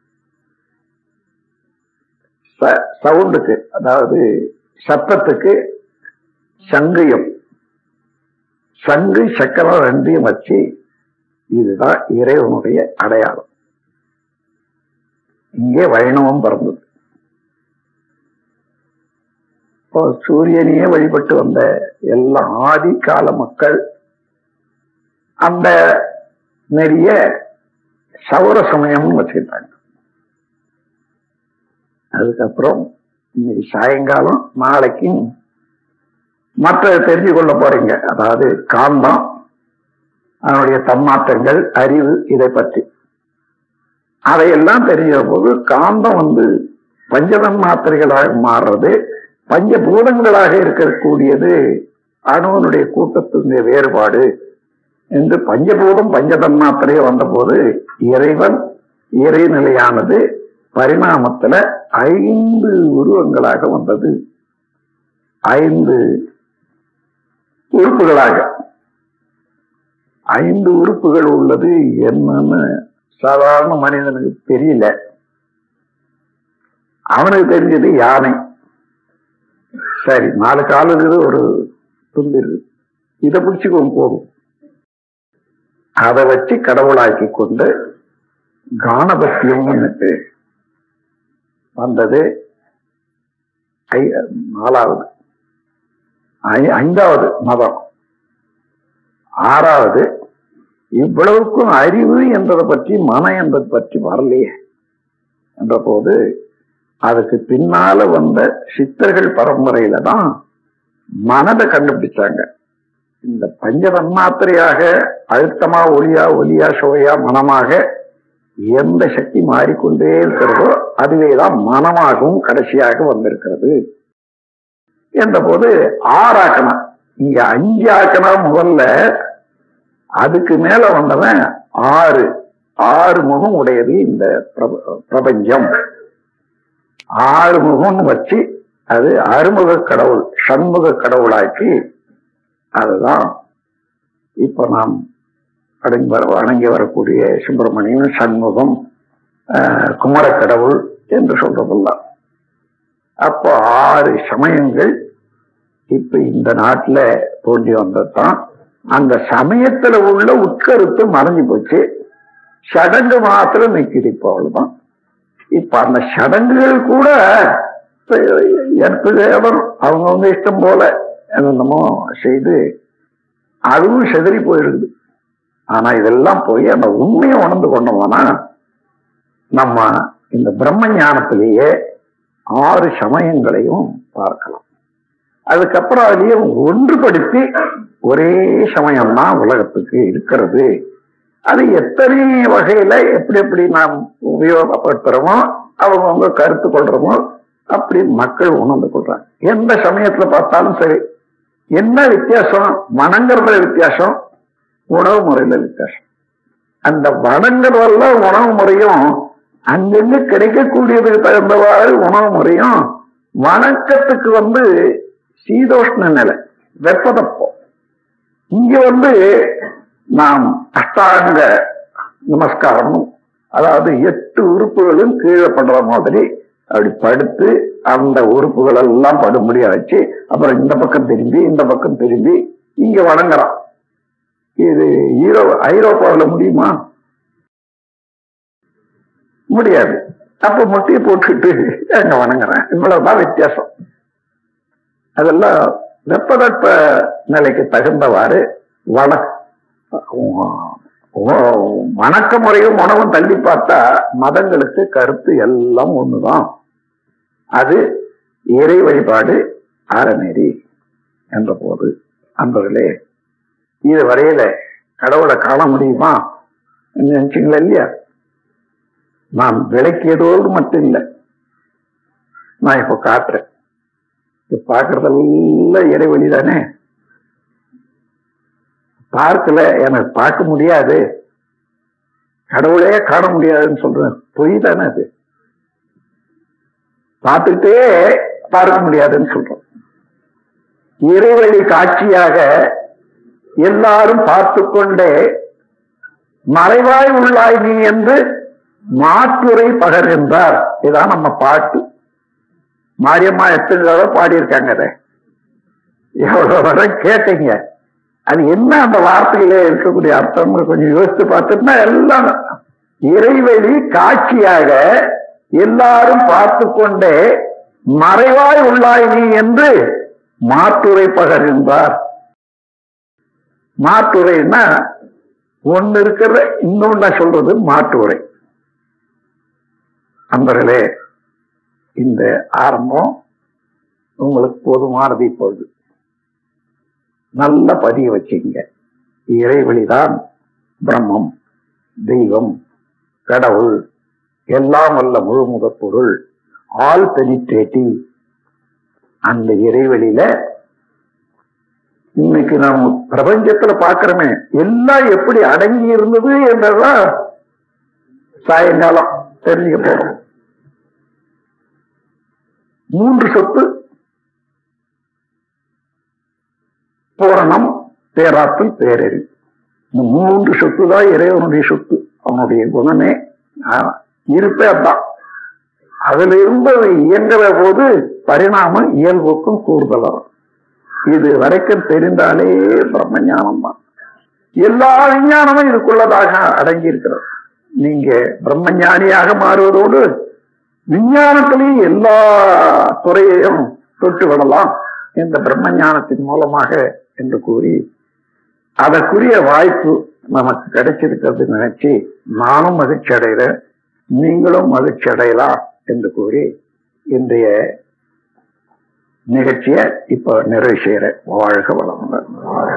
சவுண்டுக்கு அதாவது சத்தத்துக்கு சங்கையும் சங்கு சக்கரம் ரெண்டையும் வச்சு இதுதான் இறைவனுடைய அடையாளம் இங்கே வைணவம் பிறந்தது இப்போ சூரியனையே வழிபட்டு வந்த எல்லா ஆதி கால மக்கள் அந்த நெறிய சௌர சமயம்னு வச்சுக்கிட்டாங்க அதுக்கப்புறம் இன்னைக்கு சாயங்காலம் நாளைக்கும் மற்ற தெரிஞ்சு கொள்ள போறீங்க அதாவது காந்தம் அதனுடைய தன்மாற்றங்கள் அறிவு இதை பற்றி அதையெல்லாம் தெரிஞ்ச போது காந்தம் வந்து பஞ்சதன் மாத்திரைகளாக மாறுறது பஞ்சபூதங்களாக இருக்கக்கூடியது அணுவனுடைய கூட்டத்தினுடைய வேறுபாடு என்று பஞ்சபூதம் பஞ்சதன் மாத்திரையே வந்தபோது இறைவன் இறைநிலையானது பரிணாமத்துல ஐந்து உருவங்களாக வந்தது ஐந்து உறுப்புகளாக ஐந்து உறுப்புகள் உள்ளது என்னன்னு சாதாரண மனிதனுக்கு தெரியல அவனுக்கு தெரிஞ்சது யானை சரி நாலு கால் இருக்குது ஒரு துண்டு இருக்கு இதை பிடிச்சுக்கோங்க போதும் அதை வச்சு கடவுளாக்கி கொண்டு கானபத்தியம்னுட்டு வந்தது நாலாவது ஐந்தாவது மதம் ஆறாவது இவ்வளவுக்கும் அறிவு என்பதை பற்றி மனம் என்பதை பற்றி வரலையே என்ற போது அதுக்கு பின்னால வந்த சித்தர்கள் பரம்பரையில தான் மனதை கண்டுபிடிச்சாங்க இந்த பஞ்ச தன்மாத்திரையாக அழுத்தமா ஒளியா ஒலியா சுவையா மனமாக எந்த சக்தி மாறிக்கொண்டே இருக்கிறதோ அதுவேதான் மனமாகவும் கடைசியாக வந்திருக்கிறது என்ற போது ஆறாக்கணும் இங்க அஞ்சு ஆக்கனா முதல்ல அதுக்கு மேல வந்தவன் ஆறு ஆறு முகம் உடையது இந்த பிரபஞ்சம் ஆறு முகம்னு வச்சு அது அறுமுக கடவுள் சண்முக கடவுளாக்கி அதுதான் இப்ப நாம் அடங்கி வர வணங்கி வரக்கூடிய சுப்பிரமணியன் சண்முகம் குமர கடவுள் என்று சொல்றதெல்லாம் அப்போ ஆறு சமயங்கள் இப்ப இந்த நாட்டுல தோன்றி வந்ததுதான் அந்த சமயத்துல உள்ள உட்கருத்து மறைஞ்சு போச்சு சடங்கு மாத்திரம் நிக்குது இப்போ அவ்வளவுதான் இப்ப அந்த சடங்குகள் கூட எனக்கு இடம் அவங்கவுங்க இஷ்டம் போல என்னென்னமோ செய்து அதுவும் செதறி போயிருக்குது ஆனா இதெல்லாம் போய் அந்த உண்மையை உணர்ந்து கொண்டோம்னா நம்ம இந்த பிரம்ம ஞானத்திலேயே ஆறு சமயங்களையும் பார்க்கலாம் அதுக்கப்புறம் அதுலயே ஒன்றுபடுத்தி ஒரே சமயம்னா உலகத்துக்கு இருக்கிறது அது எத்தனை வகையில எப்படி எப்படி நாம் உபயோகப்படுத்துறோமோ அவங்கவுங்க கருத்து கொள்றோமோ அப்படி மக்கள் உணர்ந்து கொள்றாங்க எந்த சமயத்துல பார்த்தாலும் சரி என்ன வித்தியாசம் வணங்குறதுல வித்தியாசம் உணவு முறையில வித்தியாசம் அந்த வணங்குறதுல உணவு முறையும் அங்கங்க கிடைக்கக்கூடியதுக்கு தகுந்தவாறு உணவு முறையும் வணக்கத்துக்கு வந்து சீதோஷ்ண நிலை வெப்பதப்பம் இங்க வந்து நாம் அஷ்டாங்க நமஸ்காரம் அதாவது எட்டு உறுப்புகளும் கீழே படுற மாதிரி அப்படி படுத்து அந்த உறுப்புகள் எல்லாம் படும்படியா வச்சு அப்புறம் இந்த பக்கம் திரும்பி இந்த பக்கம் திரும்பி இங்க வணங்குறான் இது ஈரோ ஐரோப்பாவில் முடியுமா முடியாது அப்ப முட்டையை போட்டுக்கிட்டு அங்க வணங்குறேன் இவ்வளவுதான் வித்தியாசம் அதெல்லாம் வெப்பதட்ப நிலைக்கு தகுந்தவாறு வண வணக்க முறையும் உணவும் தள்ளி பார்த்தா மதங்களுக்கு கருத்து எல்லாம் ஒண்ணுதான் அது இறை வழிபாடு அறநெறி என்ற போது அன்பர்களே இது வரையில கடவுளை காண முடியுமா நினைச்சீங்களா இல்லையா நான் விளக்கியதோடு மட்டும் இல்லை நான் இப்ப காட்டுறேன் இப்ப பார்க்கறதெல்லாம் இறைவழி தானே பார்க்கல எனக்கு பார்க்க முடியாது கடவுளே காண முடியாதுன்னு சொல்றேன் பொய் தானே அது பார்த்துட்டே பார்க்க முடியாதுன்னு சொல்றோம் இறைவழி காட்சியாக எல்லாரும் பார்த்து கொண்டே மறைவாய் உள்ளாய் நீ என்று மாற்றுரை பகர்கின்றார் இதான் நம்ம பாட்டு மாரியம்மா எத்தனை தடவை பாடியிருக்காங்க அதை எவ்வளவு வரை கேட்டீங்க அது என்ன அந்த வார்த்தையிலே இருக்கக்கூடிய அர்த்தம் கொஞ்சம் யோசித்து பார்த்துட்டுனா எல்லாம் இறைவெளி காட்சியாக எல்லாரும் பார்த்து கொண்டே மறைவாய் உள்ளாய் நீ என்று மாற்றுரை பகர்கின்றார் மாற்றுரைன்னா ஒன்னு இருக்கிற இன்னொன்னு சொல்றது மாற்றுரை அன்பர்களே இந்த ஆரம்பம் உங்களுக்கு போதுமானது இப்பொழுது நல்ல பதிய வச்சுங்க இறைவழிதான் பிரம்மம் தெய்வம் கடவுள் எல்லாம் வல்ல முழுமுத பொருள் ஆல் பெனிட்ரேட்டிவ் அந்த இறைவெளியில இன்னைக்கு நாம் பிரபஞ்சத்துல பாக்குறோமே எல்லாம் எப்படி அடங்கி இருந்தது என்றதான் சாயங்காலம் தெரிஞ்சுக்க போறோம் மூன்று சொத்து பூரணம் பேராற்றல் பேரறி இந்த மூன்று சொத்து தான் இறைவனுடைய சொத்து அவனுடைய குணமே இருப்பே அதான் அதுல இருந்து இயங்குற போது பரிணாமம் இயல்புக்கும் கூடுதலாகும் இது வரைக்கும் தெரிந்தாலே பிரம்ம ஞானம் தான் எல்லா விஞ்ஞானமும் இதுக்குள்ளதாக அடங்கி இருக்கிறது நீங்க பிரம்ம ஞானியாக மாறுவதோடு விஞ்ஞானத்திலையும் எல்லா துறையையும் தொட்டு விடலாம் இந்த பிரம்ம ஞானத்தின் மூலமாக என்று கூறி அதற்குரிய வாய்ப்பு நமக்கு கிடைச்சிருக்கிறது நினைச்சு நானும் மகிழ்ச்சி அடைகிறேன் நீங்களும் மகிழ்ச்சி அடையலாம் என்று கூறி இன்றைய நிகழ்ச்சியை இப்ப நிறைவு செய்யறேன் வாழ்க வளமுடன்